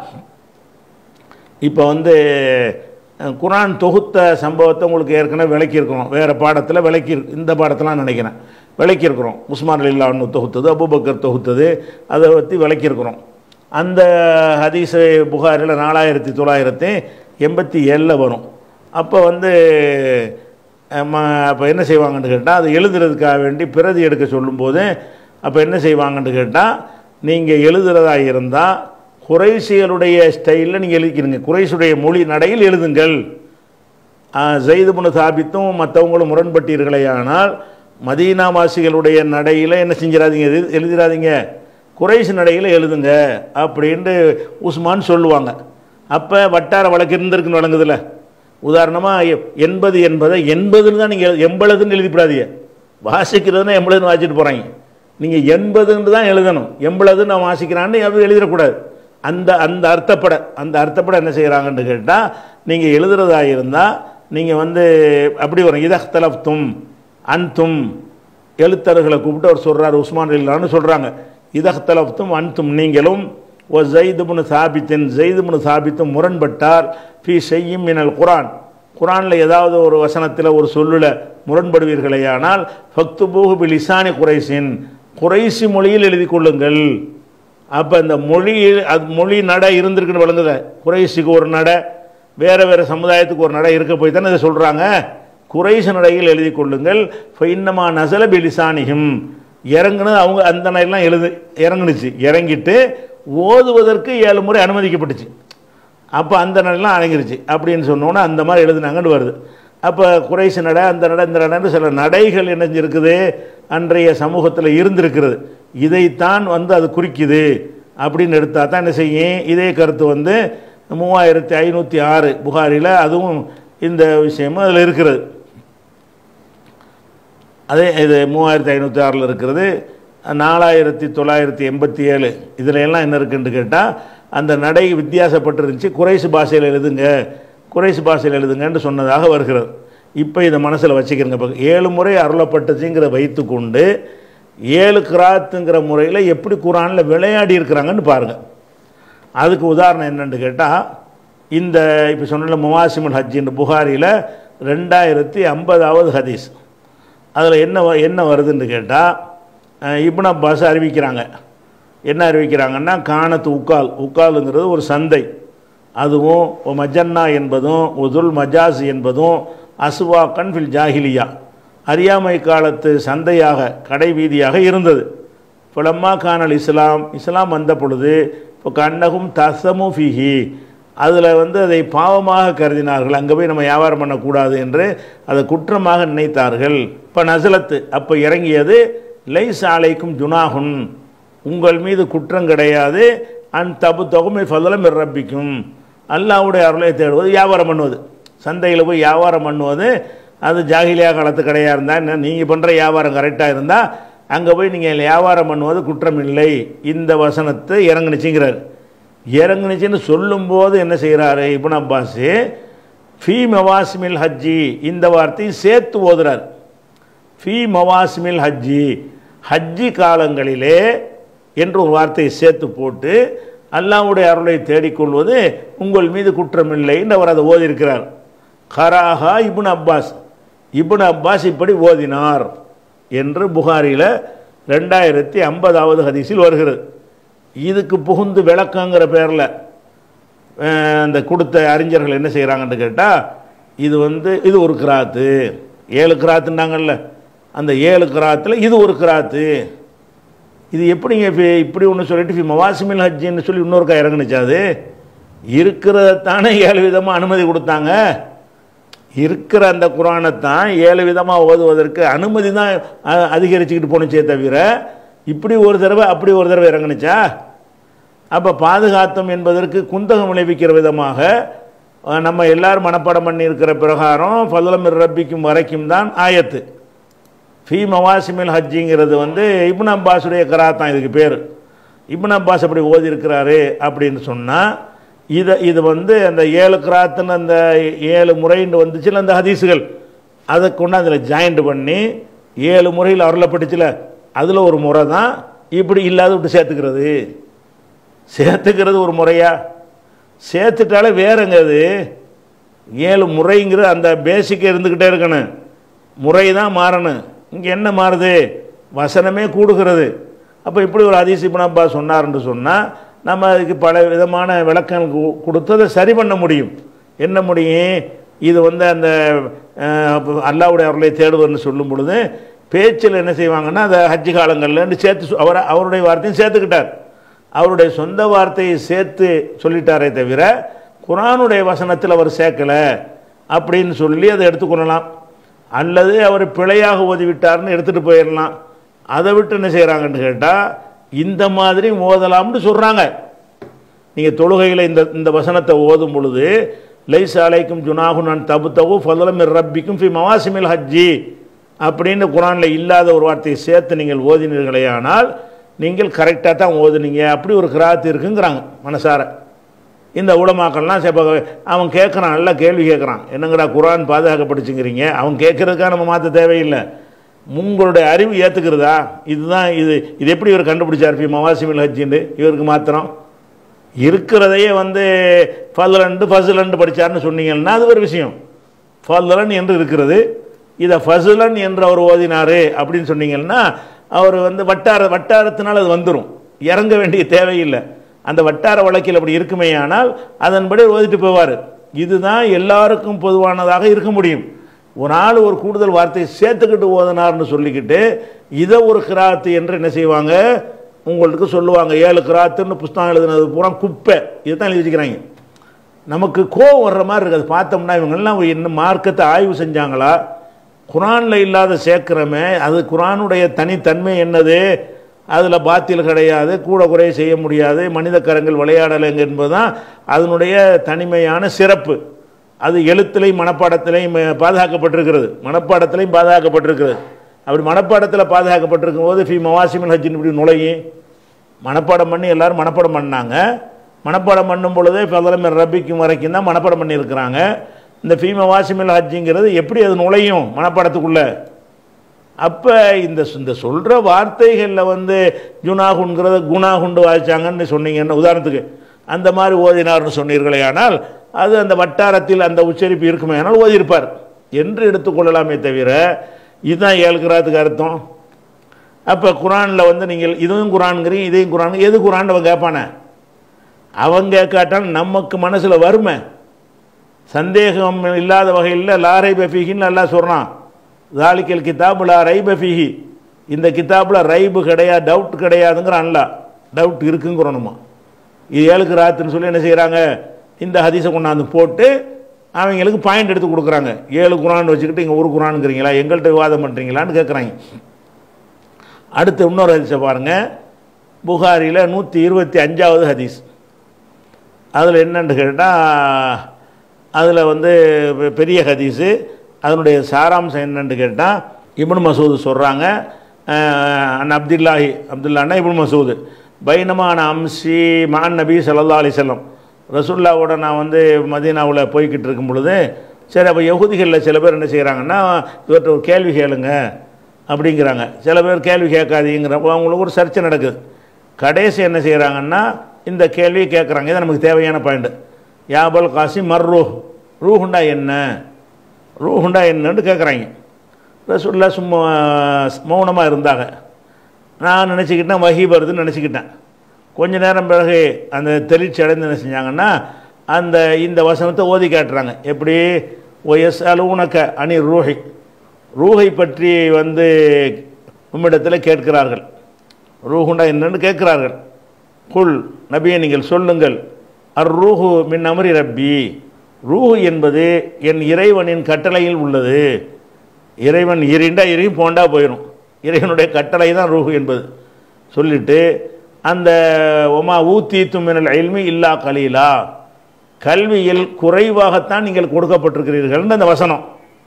இப்போ வந்து அஹ், குர்ஆன் தொகுத்த சம்பவத்தை உங்களுக்கு ஏற்கனவே விளக்கியிருக்கிறோம் வேறு பாடத்தில் விளக்கி இந்த பாடத்தெலாம் நினைக்கிறேன் விளக்கியிருக்கிறோம் உஸ்மான் அலில்லான்னு தொகுத்தது அபூபக்கர் தொகுத்தது அதை பற்றி விளக்கியிருக்கிறோம் அந்த ஹதீஸு புகாரில் நாலாயிரத்தி தொள்ளாயிரத்தி எண்பத்தி ஏழில் வரும் அப்போ வந்து அப்போ என்ன செய்வாங்கன்னு கேட்டால் அது எழுதுறதுக்காக வேண்டி பிரதி எடுக்க சொல்லும்போது அப்போ என்ன செய்வாங்கன்னு கேட்டால் நீங்கள் எழுதுறதா இருந்தால் குறைசியருடைய ஸ்டைலில் நீங்கள் எழுதிக்கிறீங்க குறைசுடைய மொழி நடையில் எழுதுங்கள் ஜெயிதுபுன சாபித்தும் மற்றவங்களும் முரண்பட்டீர்களே ஆனால் மதீனாவாசிகளுடைய நடையில் என்ன செஞ்சிடாதீங்க எழு எழுதிடாதீங்க குறைசி நடையில் எழுதுங்க அப்படின்ட்டு உஸ்மான் சொல்லுவாங்க அப்போ வட்டார வழக்கு இருந்திருக்குன்னு வழங்குதுல்ல உதாரணமாக எண்பது என்பதை எண்பதுன்னு தான் நீங்கள் எண்பதுன்னு எழுதிப்படாதீங்க வாசிக்கிறதுனா எண்பதுன்னு வாசிட்டு போகிறாங்க நீங்கள் எண்பதுன்னு தான் எழுதணும் எண்பதுன்னு நான் வாசிக்கிறான்னு அது எழுதிடக்கூடாது அந்த அந்த அர்த்தப்பட அந்த அர்த்தப்பட என்ன செய்கிறாங்கன்னு கேட்டால் நீங்கள் எழுதுறதா இருந்தால் நீங்கள் வந்து அப்படி வரும் இதஹ்தலப்தும் அன்தும் எழுத்தர்களை கூப்பிட்டு அவர் சொல்கிறார் உஸ்மான் இல்லான்னு சொல்கிறாங்க இதஹ்தலப்தும் அன்தும் நீங்களும் ஓ ஜெயிதுபுனு சாபித்தின் ஜெயிதுபுனு சாபித்தும் முரண்பட்டார் ஃபி செய்யும் மினல் குரான் குரானில் ஏதாவது ஒரு வசனத்தில் ஒரு சொல்லுல முரண்படுவீர்களேயானால் ஃபக்துபூஹு பி லிசானி குறைசின் குறைசி மொழியில் எழுதி கொள்ளுங்கள் அப்போ இந்த மொழி அது மொழி நடை இருந்திருக்குன்னு வழங்குத குறைசிக்கு ஒரு நடை வேறு வேறு சமுதாயத்துக்கு ஒரு நடை இருக்க போய் தானே இதை சொல்கிறாங்க குறைச நடையில் எழுதி கொள்ளுங்கள் ஃபைன்னமா நசல பிலிசானிகும் இறங்குனது அவங்க அந்த நடையெல்லாம் எழுது இறங்குனுச்சு இறங்கிட்டு ஓதுவதற்கு ஏழு முறை அனுமதிக்கப்பட்டுச்சு அப்போ அந்த நடையெல்லாம் அடங்கிருச்சு அப்படின்னு சொன்னோன்னே அந்த மாதிரி எழுதுனாங்கன்னு வருது அப்போ குறைச நடை அந்த நடை இந்த நடைன்னு சில நடைகள் இணைஞ்சிருக்குது அன்றைய சமூகத்தில் இருந்திருக்கிறது இதைத்தான் வந்து அது குறிக்குது அப்படின்னு எடுத்தால் தான் என்ன செய்யும் இதே கருத்து வந்து மூவாயிரத்தி ஐநூற்றி ஆறு புகாரில் அதுவும் இந்த விஷயமும் அதில் இருக்கிறது அதே இது மூவாயிரத்தி ஐநூற்றி ஆறில் இருக்கிறது நாலாயிரத்தி தொள்ளாயிரத்தி எண்பத்தி ஏழு இதில் எல்லாம் என்ன இருக்குன்னு கேட்டால் அந்த நடை வித்தியாசப்பட்டிருந்துச்சு குறைசு பாஷையில் எழுதுங்க குறைசு பாஷையில் எழுதுங்கன்னு சொன்னதாக வருகிறது இப்போ இதை மனசில் வச்சுக்கிறங்க இப்போ ஏழு முறை அருளப்பட்டுச்சுங்கிற வைத்துக்கொண்டு ஏழு கிராத்துங்கிற முறையில் எப்படி குரானில் விளையாடி இருக்கிறாங்கன்னு பாருங்கள் அதுக்கு உதாரணம் என்னன்னு கேட்டால் இந்த இப்போ சொன்ன முவாசிமுல் ஹஜ்ஜின் புகாரியில் ரெண்டாயிரத்தி ஐம்பதாவது ஹதீஸ் அதில் என்ன வ- என்ன வருதுன்னு கேட்டால் இப்னு அப்பாஸ் அறிவிக்கிறாங்க என்ன அறிவிக்கிறாங்கன்னா காணத்து உக்கால் உக்காலுங்கிறது ஒரு சந்தை அதுவும் ஒ மஜன்னா என்பதும் உதுல் மஜாஸ் என்பதும் அசுவா கன்ஃபில் ஜாஹிலியா அறியாமை காலத்து சந்தையாக கடை வீதியாக இருந்தது புலம்மா கானல் இஸ்லாம் இஸ்லாம் வந்த பொழுது இப்போ கண்ணகும் தசமு ஃபிஹி அதில் வந்து அதை பாவமாக கருதினார்கள் அங்கே போய் நம்ம வியாபாரம் பண்ணக்கூடாது என்று அதை குற்றமாக நினைத்தார்கள் இப்போ நசலத்து அப்போ இறங்கியது லைஸ் ஆலைக்கும் ஜுனாகுன் உங்கள் மீது குற்றம் கிடையாது அன் தபு தொகுமை ஃபதலம் ரப்பிக்கும் அல்லாவுடைய அருளை தேடுவது வியாபாரம் பண்ணுவது சந்தையில் போய் வியாபாரம் பண்ணுவது அது ஜாகிலியா காலத்து கடையாக இருந்தால் என்ன நீங்கள் பண்ணுற வியாபாரம் கரெக்டாக இருந்தால் அங்கே போய் நீங்கள் வியாபாரம் பண்ணுவது குற்றம் இல்லை இந்த வசனத்தை இறங்குனுச்சுங்கிறார் இறங்குனுச்சுன்னு சொல்லும்போது என்ன செய்கிறாரு இப்னு அப்பாஸ் ஃபீ மவாசிமில் ஹஜ்ஜி இந்த வார்த்தையை சேர்த்து ஓதுறார் ஃபீ மவாசிமில் ஹஜ்ஜி ஹஜ்ஜி காலங்களிலே என்று ஒரு வார்த்தையை சேர்த்து போட்டு அல்லாஹ்வுடைய அருளை தேடிக்கொள்வது உங்கள் மீது குற்றமில்லை என்று அவர் அதை ஓதியிருக்கிறார் கராஹா இப்னு அப்பாஸ் இப்னு அப்பாஸ் இப்படி ஓதினார் என்று புகாரியில் ரெண்டாயிரத்தி ஐம்பதாவது ஹதீஸில் வருகிறது இதுக்கு புகுந்து விளக்கங்கிற பேரில் அந்த கொடுத்த அறிஞர்கள் என்ன செய்கிறாங்கன்னு கேட்டால் இது வந்து இது ஒரு கிராத்து ஏழு கிராத்துன்னாங்கல்ல அந்த ஏழு கிராத்தில் இது ஒரு கிராத்து இது எப்படிங்க இப்ப இப்படி ஒன்று சொல்லிட்டு ஃபி மவாசிமில் ஹஜ்ஜின்னு சொல்லி இன்னொருக்கா இறங்குனுச்சு அது இருக்கிறதானே ஏழு விதமாக அனுமதி கொடுத்தாங்க இருக்கிற அந்த குரானைத்தான் ஏழு விதமாக ஓதுவதற்கு அனுமதி தான் அ- அதிகரிச்சுக்கிட்டு போணுச்சே தவிர இப்படி ஒரு தடவை அப்படி ஒரு தடவை இறங்குனுச்சா அப்போ பாதுகாத்தம் என்பதற்கு குந்தகம் விளைவிக்கிற விதமாக அஹ், நம்ம எல்லாரும் மனப்பாடம் பண்ணி இருக்கிற பிரகாரம் ஃபதலமிர் ரப்பிக்கும் வரைக்கும் தான் ஆயத்து ஃபீ மவாசிமில் ஹஜ்ஜிங்கிறது வந்து இப்னு அப்பாஸுடைய கராத்தான் இதுக்கு பேர் இப்னு அப்பாஸ் அப்படி ஓதியிருக்கிறாரு அப்படின்னு சொன்னால் இதை இது வந்து அந்த ஏழு கிராத்துன்னு அந்த ஏழு முறைன்னு வந்துச்சுல அந்த ஹதீஸுகள் அதை கொண்டு அதில் ஜாயிண்ட் பண்ணி ஏழு முறையில் அருளப்பட்டுச்சுல அதில் ஒரு முறை தான் இப்படி இல்லாத விட்டு சேர்த்துக்கிறது சேர்த்துக்கிறது ஒரு முறையா சேர்த்துட்டாலே வேறங்க அது ஏழு முறைங்கிற அந்த பேசிக் இருந்துக்கிட்டே இருக்கணும் முறை தான் மாறணும் இங்கே என்ன மாறுது வசனமே கூடுகிறது அப்போ இப்படி ஒரு அதிசி அப்பா சொன்னார்னு சொன்னால் நம்ம அதுக்கு பல விதமான விளக்கங்கள் கு- கொடுத்து அதை சரி பண்ண முடியும் என்ன முடியும் இது வந்து அந்த அஹ், அல்லாவுடைய அருளை தேடுவர்னு சொல்லும் பொழுது பேச்சில் என்ன செய்வாங்கன்னா அந்த ஹஜ்ஜி காலங்கள்லன்னு சேர்த்து சொ- அவர் அவருடைய வார்த்தையும் சேர்த்துக்கிட்டார் அவருடைய சொந்த வார்த்தையை சேர்த்து சொல்லிட்டாரே தவிர குரானுடைய வசனத்தில் அவர் சேர்க்கலை அப்படின்னு சொல்லி அதை எடுத்துக்கொள்ளலாம் அல்லது அவர் பிழையாக ஓதிவிட்டார்னு எடுத்துகிட்டு போயிடலாம் அதை விட்டு என்ன செய்கிறாங்கன்னு கேட்டால் இந்த மாதிரி ஓதலாம்னு சொல்கிறாங்க நீங்கள் தொழுகையில் இந்த இந்த வசனத்தை ஓதும் பொழுது லைஸ் அலைக்கும் ஜுனாகு நான் தபு தகு ஃபதலம் ரப்பிக்கும் ஃபி மவாசிமில் ஹஜ்ஜி அப்படின்னு குரானில் இல்லாத ஒரு வார்த்தையை சேர்த்து நீங்கள் ஓதினீர்களே ஆனால் நீங்கள் கரெக்டாக தான் ஓதுனீங்க அப்படி ஒரு கிராத்து இருக்குங்கிறாங்க மனசார இந்த உலமாக்கள்லாம் இப்போ அவன் கேட்குறான் நல்லா கேள்வி கேட்குறான் என்னங்கடா குரான் பாதுகாக்கப்படுச்சுங்கிறீங்க அவன் கேட்குறதுக்காக நம்ம மாற்ற தேவையில்லை உங்களுடைய அறிவு ஏற்றுக்கிறதா இதுதான் இது இது எப்படி இவர் கண்டுபிடிச்சார் ஃபி மவாசிமில் ஹஜ்ஜின்னு இவருக்கு மாத்திரம் இருக்கிறதையே வந்து ஃபதுலண்டு ஃபசுலண்டு படித்தார்னு சொன்னீங்கன்னா அது ஒரு விஷயம் ஃபதுலன் என்று இருக்கிறது இதை ஃபசுலன் என்று அவர் ஓதினார் அப்படின்னு சொன்னீங்கன்னா அவர் வந்து வட்டார வட்டாரத்தினால் அது வந்துடும் இறங்க வேண்டிய தேவையில்லை அந்த வட்டார வழக்கில் அப்படி இருக்குமே ஆனால் அதன்படி ஓதிட்டு போவார் இதுதான் எல்லாருக்கும் பொதுவானதாக இருக்க முடியும் ஒரு ஆள் ஒரு கூடுதல் வார்த்தையை சேர்த்துக்கிட்டு ஓதினார்னு சொல்லிக்கிட்டு இதை ஒரு கிராத்து என்று என்ன செய்வாங்க உங்களுக்கு சொல்லுவாங்க ஏழு கிராத்துன்னு புஸ்தகம் எழுதுனது பூரா குப்பை இதுதான் எழுதி வச்சுக்கிறாங்க நமக்கு கோவம் வர்ற மாதிரி இருக்குது அது பார்த்தோம்னா இவங்கெல்லாம் என்ன மார்க்கத்தை ஆய்வு செஞ்சாங்களா குரானில் இல்லாத சேர்க்கிறமே அது குரானுடைய தனித்தன்மை என்னது அதில் பாத்தில் கிடையாது கூட குறைய செய்ய முடியாது மனித கரங்கள் விளையாடலைங்க என்பதுதான் அதனுடைய தனிமையான சிறப்பு அது எழுத்துலையும் மனப்பாடத்திலையும் அஹ், பாதுகாக்கப்பட்டிருக்கிறது மனப்பாடத்திலையும் பாதுகாக்கப்பட்டிருக்கிறது அப்படி மனப்பாடத்தில் பாதுகாக்கப்பட்டிருக்கும் போது ஃபி மவாசிமில் ஹஜ்ஜின் இப்படி நுழையும் மனப்பாடம் பண்ணி எல்லாரும் மனப்பாடம் பண்ணாங்க மனப்பாடம் பண்ணும் பொழுதே ஃபதலமின் ரபிக்கும் வரைக்கும் தான் மனப்பாடம் பண்ணியிருக்கிறாங்க இந்த ஃபீம வாசிமில் ஹஜ்ஜிங்கிறது எப்படி அது நுழையும் மனப்பாடத்துக்குள்ளே அப்போ இந்த இந்த சொல்கிற வார்த்தைகளில் வந்து ஜுனாகுங்கிறத குணாகுண்டு வாய்ச்சாங்கன்னு சொன்னீங்கன்னு உதாரணத்துக்கு அந்த மாதிரி ஓதினார்னு சொன்னீர்களே ஆனால் அது அந்த வட்டாரத்தில் அந்த உச்சரிப்பு இருக்குமே ஆனால் ஓதியிருப்பார் என்று எடுத்துக்கொள்ளலாமே தவிர இதுதான் ஏழுக்கிறாத்துக்கு அர்த்தம் அப்போ குரானில் வந்து நீங்கள் இதுவும் குரான்ங்கிறீங்க இதையும் குரான் எது குரான் அவன் கேட்பானே அவன் கேட்காட்டால் நமக்கு மனசில் வருமே சந்தேகம் இல்லாத வகையில் லாரை பஃபிகின்னு நல்லா சொல்கிறான் தாலிக்கல் கிதாபு லா ரை பஃபிஹி இந்த கிதாபில் ரைபு கிடையாது டவுட் கிடையாதுங்கிறான்ல டவுட் இருக்குங்கிறோணுமா இது ஏழுக்கு ராத்துன்னு சொல்லி என்ன செய்கிறாங்க இந்த ஹதீஸை கொண்டாந்து போட்டு அவங்களுக்கு பாயிண்ட் எடுத்து கொடுக்குறாங்க ஏழு குரான் வச்சுக்கிட்டு இங்கே ஒரு குரானுங்கிறீங்களா எங்கள்கிட்ட விவாதம் பண்ணுறீங்களான்னு கேட்குறாங்க அடுத்து இன்னொரு ஹதீஸை பாருங்கள் புகாரியில் நூற்றி இருபத்தி அஞ்சாவது ஹதீஸ் அதில் என்னன்னு கேட்டால் அதில் வந்து பெ- பெரிய ஹதீஸு அதனுடைய சாராம்சம் என்னன்னு கேட்டால் இப்னு மசூது சொல்கிறாங்க அன் அப்துல்லாஹி அப்துல்லான்னா இப்னு மசூது பைனமான அம்சி மான் நபி ஸல்லல்லாஹு அலைஹி வஸல்லம் ரசூல்லாவோட நான் வந்து மதீனாவில் போய்கிட்டு இருக்கும் பொழுது சரி அப்போ யகுதிகளில் சில பேர் என்ன செய்கிறாங்கன்னா இவர்கிட்ட ஒரு கேள்வி கேளுங்க அப்படிங்கிறாங்க சில பேர் கேள்வி கேட்காதீங்கிறப்போ அவங்களுக்கு ஒரு சர்ச்சை நடக்குது கடைசி என்ன செய்கிறாங்கன்னா இந்த கேள்வியை கேட்குறாங்க இது நமக்கு தேவையான பாயிண்ட் யாபல் காசி மர் ரூஹ் ரூஹுண்டா என்ன ரூஹுண்டா என்னன்னு கேட்குறாங்க ரசூல்லா சும்மா மௌனமாக இருந்தாங்க நான் நினச்சிக்கிட்டேன் வஹி வருதுன்னு நினச்சிக்கிட்டேன் கொஞ்ச நேரம் பிறகு அந்த தெளிச்சி அடைந்து என்ன செஞ்சாங்கன்னா அந்த இந்த வசனத்தை ஓதி காட்டுறாங்க எப்படி ஒயஸ் அலுவனக்க அணி ரூஹி ரூஹை பற்றி வந்து உம்மிடத்தில் கேட்கிறார்கள் ரூஹுண்டா என்னன்னு கேட்கிறார்கள் குல் நபியை நீங்கள் சொல்லுங்கள் அர் ரூஹு மின் அமரி ரப்பி ரூஹு என்பது என் இறைவனின் கட்டளையில் உள்ளது இறைவன் இரிண்டா இரியும் போண்டா போயிடும் இறைவனுடைய கட்டளை தான் ரூஹு என்பது சொல்லிட்டு அந்த ஒமா ஊத்தி தும்மினல் இல்மி இல்லா கலீலா கல்வியில் குறைவாகத்தான் நீங்கள் கொடுக்கப்பட்டிருக்கிறீர்கள்னு அந்த வசனம்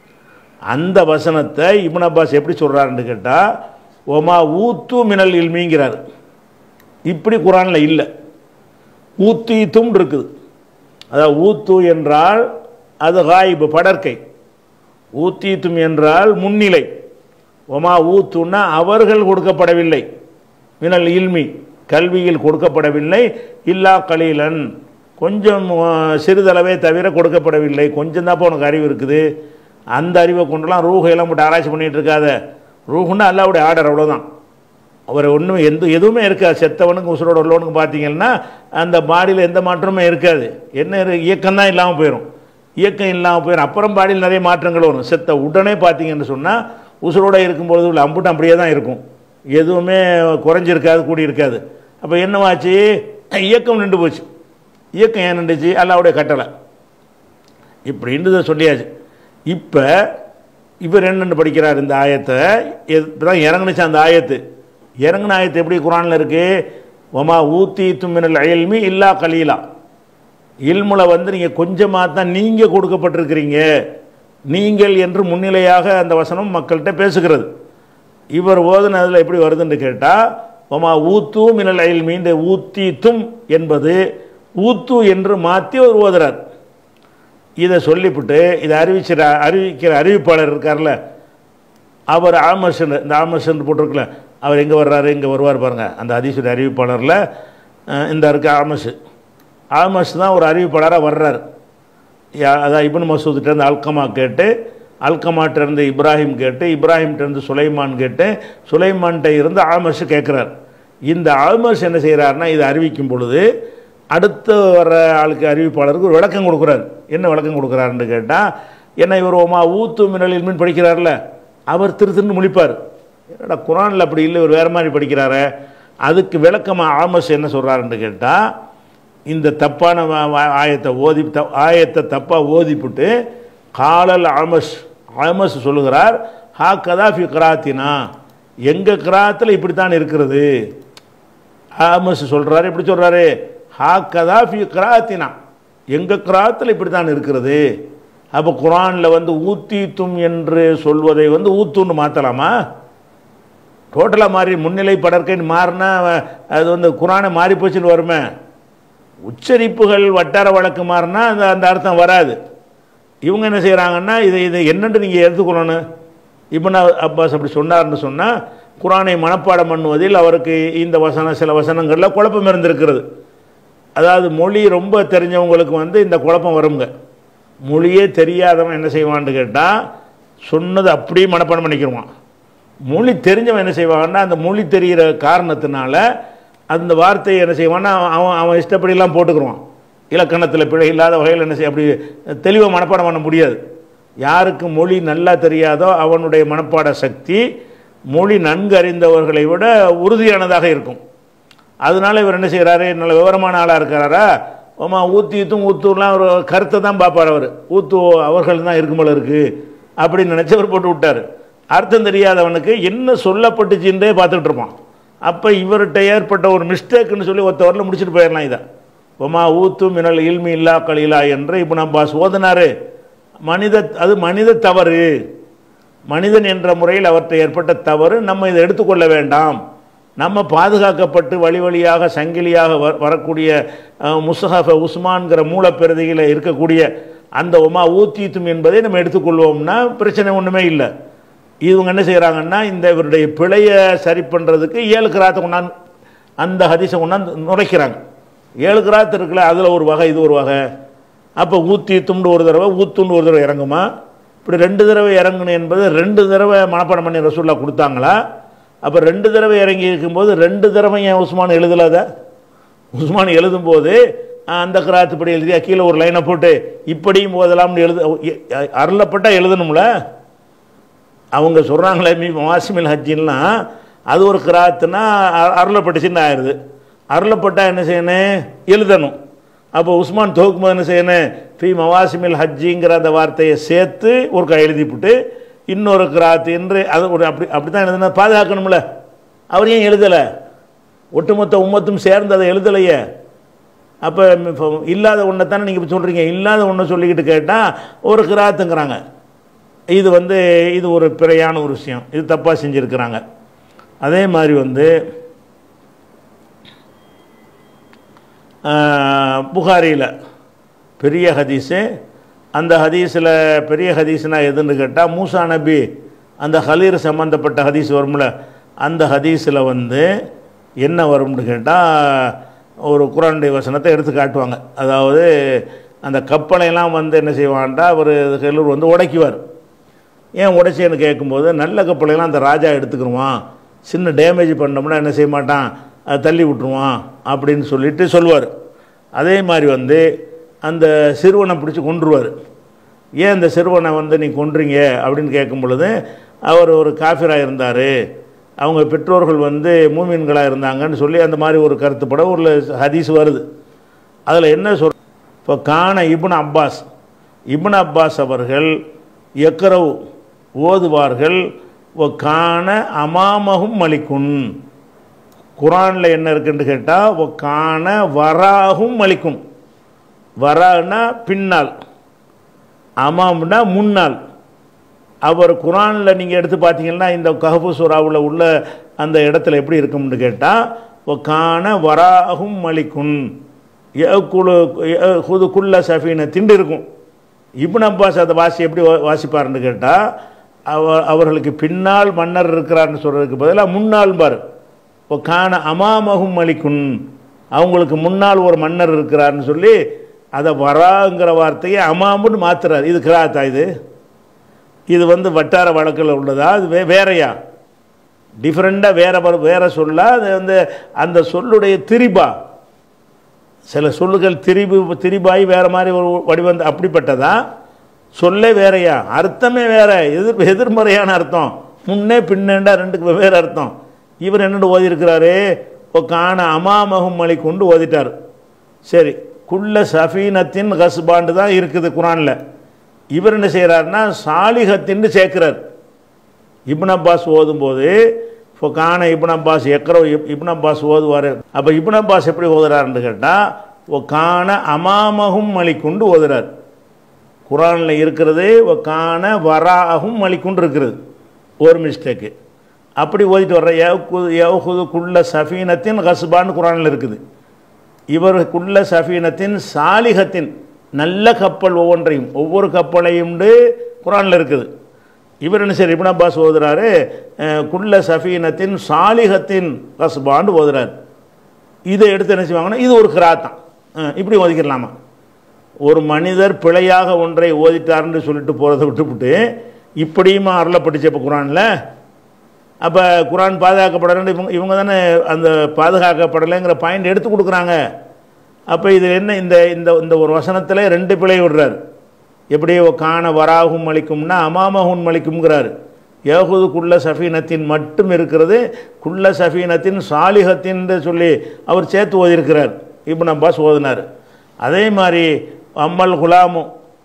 அந்த வசனத்தை இப்னு அப்பாஸ் எப்படி சொல்கிறாருன்னு கேட்டால் ஒமா ஊத்து மினல் இல்மிங்கிறார் இப்படி குரானில் இல்லை ஊத்தீத்தும் இருக்குது அதாவது ஊத்து என்றால் அது காயிபு படற்கை ஊத்தீத்தும் என்றால் முன்னிலை ஒமா ஊத்துன்னா அவர்கள் கொடுக்கப்படவில்லை மினல் இல்மி கல்வியில் கொடுக்கப்படவில்லை இல்லா கலீலன் கொஞ்சம் அஹ், சிறிதளவே தவிர கொடுக்கப்படவில்லை கொஞ்சம் தான் உனக்கு அறிவு இருக்குது அந்த அறிவை கொண்டுலாம் ரூஹையெல்லாம் போட்டு ஆராய்ச்சி பண்ணிட்டு இருக்காத ரூஹுன்னா அல்லாவுடைய ஆர்டர் அவ்வளோதான் அவர் ஒன்றும் எந்த எதுவுமே இருக்காது செத்தவனுக்கு உசுரோட உள்ளவனுக்கு பார்த்தீங்கன்னா அந்த பாடியில் எந்த மாற்றமும் இருக்காது என்ன இரு- இயக்கம் தான் இல்லாமல் போயிடும் இயக்கம் இல்லாமல் போயிடும் அப்புறம் பாடியில் நிறைய மாற்றங்கள் வரும் செத்த உடனே பார்த்தீங்கன்னு சொன்னால் உசுரோட இருக்கும்பொழுது உள்ள அம்புட்டு அப்படியே தான் இருக்கும் எதுவுமே குறைஞ்சிருக்காது கூடி இருக்காது அப்போ என்னவாச்சு இயக்கம் நின்று போச்சு இயக்கம் ஏன் நின்றுச்சு அல்லாவுடைய கட்டளை இப்படின்றத சொல்லியாச்சு இப்போ இவர் என்னென்னு படிக்கிறார் இந்த ஆயத்தை இப்போ தான் இறங்குனுச்சு அந்த ஆயத்து இறங்குன ஆயத்து எப்படி குரானில் இருக்கு ஒமா ஊத்தி தும்மினல் அயல்மி இல்லா கலீலா இல்முல வந்து நீங்கள் கொஞ்சமாக தான் நீங்கள் கொடுக்கப்பட்டிருக்கிறீங்க நீங்கள் என்று முன்னிலையாக அந்த வசனம் மக்கள்கிட்ட பேசுகிறது இவர் ஓதுனதில் எப்படி வருதுன்னு கேட்டால் ஒமா ஊத்து மினல் அயல்மி இந்த ஊத்தி தும் என்பது ஊத்து என்று மாற்றி அவர் ஓதுறார் இதை சொல்லிவிட்டு இதை அறிவிச்சிற அறிவிக்கிற அறிவிப்பாளர் இருக்கார்ல அவர் ஆமர்ஷன் இந்த ஆமர்ஷன் போட்டிருக்கல அவர் எங்கே வர்றாரு இங்கே வருவார் பாருங்க அந்த அதிசுர அறிவிப்பாளரில் அஹ், இந்த இருக்க ஆமஸ் ஆமஸ் தான் ஒரு அறிவிப்பாளராக வர்றார் யா- அதான் இப்னு மசூத்கிட்டேருந்து அல்கமா கேட்டு அல்கமாட்டிருந்து இப்ராஹிம் கேட்டு இப்ராஹிம்கிட்டருந்து சுலைமான் கேட்டு சுலைமான்கிட்ட இருந்து ஆமஸ் கேட்குறார் இந்த ஆமஸ் என்ன செய்கிறாருன்னா இதை அறிவிக்கும் பொழுது அடுத்து வர ஆளுக்கு அறிவிப்பாளருக்கு ஒரு விளக்கம் கொடுக்குறார் என்ன விளக்கம் கொடுக்குறாருன்னு கேட்டால் என்ன இவர் ஓமா ஊத்து மின்னலில் மீன் படிக்கிறார்ல அவர் திரு திருன்னு முழிப்பார் என்னடா குரானில் அப்படி இல்லை இவர் வேறு மாதிரி படிக்கிறாரு அதுக்கு விளக்கமாக ஆமஸ் என்ன சொல்கிறாருன்னு கேட்டால் இந்த தப்பான வா- வா- ஆயத்தை ஓதி த- ஆயத்தை தப்பாக ஓதிப்புட்டு காலல் ஆமஸ் ஆமஸ் சொல்லுகிறார் ஹா கதா ஃபி கிராத்தினா எங்கள் கிராத்தில் இப்படித்தான் இருக்கிறது ஆமஸ் சொல்கிறாரு எப்படி சொல்கிறாரு ஹா கதா ஃபி கிராத்தினா எங்கள் கிராத்தில் இப்படி தான் இருக்கிறது அப்போ குரானில் வந்து ஊத்தீத்தும் என்று சொல்வதை வந்து ஊத்துன்னு மாற்றலாமா டோட்டலாக மாறி முன்னிலை படற்கைன்னு மாறினா அது வந்து குரானை மாறி போச்சுன்னு வருமே உச்சரிப்புகள் வட்டார வழக்கு மாறினா அந்த அந்த அர்த்தம் வராது இவங்க என்ன செய்கிறாங்கன்னா இதை இதை என்னென்று நீங்கள் எடுத்துக்கொள்ளணும் இப்னு அப்பாஸ் அப்படி சொன்னார்னு சொன்னால் குரானை மனப்பாடம் பண்ணுவதில் அவருக்கு இந்த வசனம் சில வசனங்களில் குழப்பம் இருந்திருக்கிறது அதாவது மொழி ரொம்ப தெரிஞ்சவங்களுக்கு வந்து இந்த குழப்பம் வருங்க மொழியே தெரியாதவன் என்ன செய்வான்னு கேட்டால் சொன்னது அப்படியே மனப்பாடம் பண்ணிக்கிடுவான் மொழி தெரிஞ்சவன் என்ன செய்வான்னா அந்த மொழி தெரிகிற காரணத்தினால அந்த வார்த்தையை என்ன செய்வான்னா அவன் அவன் இஷ்டப்படியெல்லாம் போட்டுக்குருவான் இலக்கணத்தில் பிழை இல்லாத வகையில் என்ன செய்ய அப்படி தெளிவாக மனப்பாடம் பண்ண முடியாது யாருக்கு மொழி நல்லா தெரியாதோ அவனுடைய மனப்பாட சக்தி மொழி நன்கு அறிந்தவர்களை விட உறுதியானதாக இருக்கும் அதனால இவர் என்ன செய்கிறாரு நல்ல விவரமான ஆளாக இருக்கிறாரா ஓமா ஊத்தித்தும் ஊத்தூர்லாம் ஒரு கருத்தை தான் பார்ப்பார் அவர் ஊத்து அவர்கள் தான் இருக்கும் போல இருக்கு அப்படின்னு நினச்சவர் போட்டு விட்டார் அர்த்தம் தெரியாதவனுக்கு என்ன சொல்லப்பட்டுச்சுன்றே பார்த்துக்கிட்டு இருப்பான் அப்போ இவர்கிட்ட ஏற்பட்ட ஒரு மிஸ்டேக்குன்னு சொல்லி ஒருத்த வரல முடிச்சுட்டு போயிடலாம் இதை ஒமா ஊத்து மினல் இல்மி இல்லா கலீலா என்று இப்போ அப்பாஸ் ஓதுனாரு மனித அது மனித தவறு மனிதன் என்ற முறையில் அவர்கிட்ட ஏற்பட்ட தவறு நம்ம இதை எடுத்துக்கொள்ள வேண்டாம் நம்ம பாதுகாக்கப்பட்டு வழி வழியாக சங்கிலியாக வ- வரக்கூடிய அஹ், முஸ்ஹஃப உஸ்மான்கிற மூலப்பிரதியில் இருக்கக்கூடிய அந்த ஒமா ஊத்தீத்தும் என்பதை நம்ம எடுத்துக்கொள்வோம்னா பிரச்சனை ஒன்றுமே இல்லை இவங்க என்ன செய்கிறாங்கன்னா இந்த இவருடைய பிழையை சரி பண்ணுறதுக்கு ஏழு கிராத்தை கொண்டாந்து அந்த ஹதீஸை கொண்டாந்து நுழைக்கிறாங்க ஏழு கிராத்து இருக்குல்ல அதில் ஒரு வகை இது ஒரு வகை அப்போ ஊத்தீத்தும்னு ஒரு தடவை ஊத்துன்னு ஒரு தடவை இறங்குமா இப்படி ரெண்டு தடவை இறங்கணும் என்பது ரெண்டு தடவை மனப்பாடம் பண்ணி ரசூல்லா கொடுத்தாங்களா அப்போ ரெண்டு தடவை இறங்கி இருக்கும்போது ரெண்டு தடவை ஏன் உஸ்மான் எழுதல அதை உஸ்மான் எழுதும்போது ஆஹ், அந்த கிராத்து படி எழுதியா கீழே ஒரு லைனை போட்டு இப்படியும் போதலாம்னு எழுத அருளப்பட்டா எழுதணும்ல அவங்க சொல்கிறாங்களே மீ வாசிமில் ஹஜ்ஜின்னா அது ஒரு கிராத்துனா அ- அருளப்பட்டுச்சுன்னு ஆயிடுது அருளப்பட்டா என்ன செய்யணும் எழுதணும் அப்போ உஸ்மான் தோக்கும்போது என்ன செய்யணும் ஃபி மவாசிமில் ஹஜ்ஜிங்கிற அந்த வார்த்தையை சேர்த்து ஒரு கை எழுதிவிட்டு இன்னொரு கிராத்து என்று அது ஒரு அப்படி அப்படி தான் எழுதுனா பாதுகாக்கணும்ல அவர் ஏன் எழுதலை ஒட்டுமொத்த உம்மத்தும் சேர்ந்து அதை எழுதலையே அப்போ இல்லாத ஒன்றை தானே நீங்கள் சொல்கிறீங்க இல்லாத ஒன்றை சொல்லிக்கிட்டு கேட்டால் ஒரு கிராத்துங்கிறாங்க இது வந்து இது ஒரு பிழையான ஒரு விஷயம் இது தப்பாக செஞ்சுருக்கிறாங்க அதே மாதிரி வந்து புகாரியில் பெரிய ஹதீஸு அந்த ஹதீஸில் பெரிய ஹதீஸ்னா எதுன்னு கேட்டால் மூசா நபி அந்த ஹலீர் சம்மந்தப்பட்ட ஹதீஸ் வரும்ல அந்த ஹதீஸில் வந்து என்ன வரும்னு கேட்டால் ஒரு குரானுடைய வசனத்தை எடுத்து காட்டுவாங்க அதாவது அந்த கப்பலையெல்லாம் வந்து என்ன செய்வான்டா அவர் ஹெலூர் வந்து உடைக்குவார் ஏன் உடைச்சேன்னு கேட்கும்போது நல்ல கப்பலையெல்லாம் அந்த ராஜா எடுத்துக்கிடுவான் சின்ன டேமேஜ் பண்ணோம்னா என்ன செய்ய மாட்டான் அதை தள்ளி விட்டுருவான் அப்படின்னு சொல்லிட்டு சொல்லுவார் அதே மாதிரி வந்து அந்த சிறுவனை பிடிச்சி கொன்றுவார் ஏன் இந்த சிறுவனை வந்து நீ கொன்றீங்க அப்படின்னு கேட்கும் பொழுது அவர் ஒரு காஃபிராக இருந்தார் அவங்க பெற்றோர்கள் வந்து மூமின்களாக இருந்தாங்கன்னு சொல்லி அந்த மாதிரி ஒரு கருத்துப்பட ஒரு ஹதீஸ் வருது அதில் என்ன சொல் இப்போ கான இப்னு அப்பாஸ் இப்னு அப்பாஸ் அவர்கள் எக்கரவு ஓதுவார்கள் ஒ கான அமாமகும் மலிக்குன் குரானில் என்ன இருக்குன்னு கேட்டால் ஒ கான வராகும் மலிக்கும் வரான்னா பின்னால் அமாம்னா முன்னால் அவர் குரானில் நீங்கள் எடுத்து பார்த்தீங்கன்னா இந்த கஹபு சூறாவில் உள்ள அந்த இடத்துல எப்படி இருக்கும்னு கேட்டால் ஒ கான வராகும் மலிக்குன் குழு குது குள்ள சஃபீனை திண்டு இருக்கும் இப்னு அப்பாஸ் அதை வாசி எப்படி வா- வாசிப்பாருன்னு கேட்டால் அவ அவர்களுக்கு பின்னால் மன்னர் இருக்கிறார்னு சொல்கிறதுக்கு பதிலாக முன்னால் பாரு இப்போ காண அமாமகும் மலிக்குன் அவங்களுக்கு முன்னால் ஒரு மன்னர் இருக்கிறார்னு சொல்லி அதை வராங்கிற வார்த்தையை அமாமுன்னு மாத்துறாரு இது கிராத்தா இது இது வந்து வட்டார வழக்கில் உள்ளதா அது வே வேறையா டிஃப்ரெண்ட்டாக வேற வ- வேற சொல்லா அது வந்து அந்த சொல்லுடைய திரிபா சில சொல்லுகள் திரிபு திரிபாய் வேற மாதிரி ஒரு வடிவம் அப்படிப்பட்டதா சொல்லே வேறையா அர்த்தமே வேற எதிர் எதிர்மறையான அர்த்தம் முன்னே பின்னேண்டா ரெண்டுக்கு வெவ்வேறு அர்த்தம் இவர் என்னென்னு ஓதியிருக்கிறாரு இப்போ காண அமாமகும் மொழி கொண்டு ஓதிட்டார் சரி குள்ள சஃபீனத்தின் கஸ்பாண்டு தான் இருக்குது குரானில் இவர் என்ன செய்கிறாருன்னா சாலிகத்தின்னு சேர்க்கிறார் இப்னு அப்பாஸ் ஓதும்போது இப்போ காண இப்னு அப்பாஸ் எக்கரோ இப் இப்னு அப்பாஸ் ஓதுவார் அப்போ இப்னு அப்பாஸ் எப்படி ஓதுறாருன்னு கேட்டால் ஓ காண அமாமகும் மலிக்குண்டு ஓதுறார் குரானில் இருக்கிறது ஓ காண வராகும் மலிக்குண்டு இருக்கிறது ஒரு மிஸ்டேக்கு அப்படி ஓதிட்டு வர்ற யவ்குது யவ்குது குள்ள சஃபீனத்தின் கஸ்பான்னு குரானில் இருக்குது இவர் குள்ள சஃபீனத்தின் சாலிகத்தின் நல்ல கப்பல் ஒவ்வொன்றையும் ஒவ்வொரு கப்பலையும் குரானில் இருக்குது இவர் என்ன சரி இப்னு அப்பாஸ் ஓதுறாரு அஹ், குள்ள சஃபீனத்தின் சாலிகத்தின் கஸ்பான்னு ஓதுறாரு இதை எடுத்து என்ன செய்வாங்கன்னா இது ஒரு கிராத்தான் அஹ், இப்படி ஒதுக்கிடலாமா ஒரு மனிதர் பிழையாக ஒன்றை ஓதிட்டார்னு சொல்லிட்டு போகிறத விட்டுவிட்டு இப்படியுமா அருளப்பட்டுச்சு இப்போ குரானில் அப்போ குரான் பாதுகாக்கப்படலன்னு இவங்க இவங்க தானே அந்த பாதுகாக்கப்படலைங்கிற பாயிண்ட் எடுத்து கொடுக்குறாங்க அப்போ இது என்ன இந்த இந்த இந்த ஒரு வசனத்தில் ரெண்டு பிழை விடுறாரு எப்படி காண வராகும் மலிக்கும்னா அமாமகுன் மலிக்கும்ங்கிறாரு யகுது குள்ள சஃபீனத்தின் மட்டும் இருக்கிறது குள்ள சஃபீனத்தின் சாலிகத்தின் சொல்லி அவர் சேர்த்து ஓதியிருக்கிறார் இப்னு அப்பாஸ் ஓதினார் அதே மாதிரி அம்மல் குலாமும்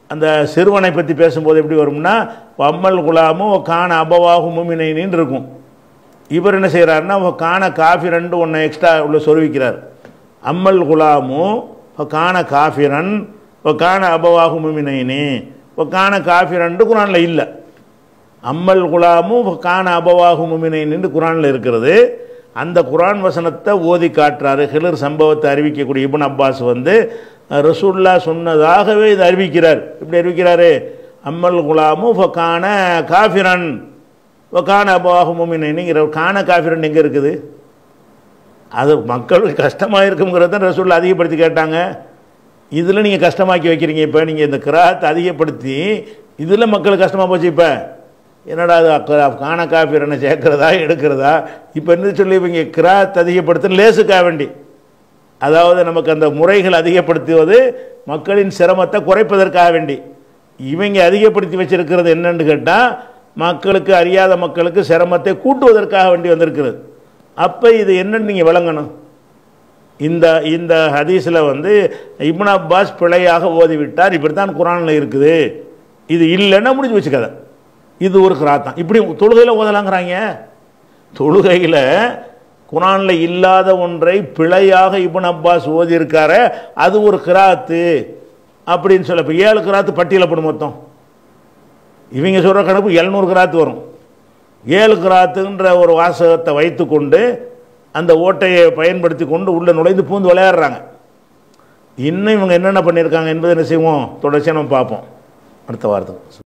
அந்த சிறுவனை பற்றி பேசும்போது எப்படி வரும்னா அம்மல் குலாமும் காண அபவாகும் முமினைனின்னு இருக்கும் இவர் என்ன செய்கிறாருன்னா காண காஃபிரன் ஒன்று எக்ஸ்ட்ரா உள்ள சொருவிக்கிறார் அம்மல் குலாமும் காண காஃபிரன் காண அபவாகும் முமினைனி காண காஃபிரன் குரானில் இல்லை அம்மல் குலாமும் காண அபவாகு முமினைன்னு குரானில் இருக்கிறது அந்த குரான் வசனத்தை ஓதி காட்டுறாரு ஹிலர் சம்பவத்தை அறிவிக்கக்கூடிய இப்னு அப்பாஸ் வந்து ரசூல்லா சொன்னதாகவே இதை அறிவிக்கிறார் இப்படி அறிவிக்கிறாரு அம்மல் குலாமும் காண காஃபிரன் காண அபவாகு முமினைங்கிற காண காஃபிரன் எங்கே இருக்குது அது மக்களுக்கு கஷ்டமாக இருக்குங்கிறத ரசூல்லா அதிகப்படுத்தி கேட்டாங்க இதில் நீங்கள் கஷ்டமாக்கி வைக்கிறீங்க இப்போ நீங்கள் இந்த கிராத்தை அதிகப்படுத்தி இதில் மக்களுக்கு கஷ்டமாக போச்சு இப்போ என்னடா அது அக்க- காண காஃபிரனை சேர்க்கிறதா எடுக்கிறதா இப்போ என்ன சொல்லி இவங்க கிராத் அதிகப்படுத்த லேசுக்காக வேண்டி அதாவது நமக்கு அந்த முறைகள் அதிகப்படுத்துவது மக்களின் சிரமத்தை குறைப்பதற்காக வேண்டி இவங்க அதிகப்படுத்தி வச்சிருக்கிறது என்னன்னு கேட்டால் மக்களுக்கு அறியாத மக்களுக்கு சிரமத்தை கூட்டுவதற்காக வேண்டி வந்திருக்கிறது அப்போ இது என்னன்னு நீங்கள் விளங்கணும் இந்த இந்த ஹதீஸில் வந்து இப்னு அப்பாஸ் பிழையாக ஓதிவிட்டார் இப்படி தான் குரானில் இருக்குது இது இல்லைன்னா முடிஞ்சு வச்சு கதை இது ஒரு கிராத்தான் இப்படி தொழுகையில் ஓதலாங்கிறாங்க தொழுகையில் குரானில் இல்லாத ஒன்றை பிழையாக இப்னு அப்பாஸ் ஓதியிருக்காரு அது ஒரு கிராத்து அப்படின்னு சொல்ல இப்போ ஏழு கிராத்து பட்டியலப்படும் மொத்தம் இவங்க சொல்கிற கணக்கு எழுநூறு கிராத்து வரும் ஏழு கிராத்துன்ற ஒரு வாசகத்தை வைத்துக்கொண்டு அந்த ஓட்டையை பயன்படுத்தி கொண்டு உள்ளே நுழைந்து பூந்து விளையாடுறாங்க இன்னும் இவங்க என்னென்ன பண்ணியிருக்காங்க என்பதை என்ன செய்வோம் தொடர்ச்சியாக நம்ம பார்ப்போம் அடுத்த வாரத்துக்கு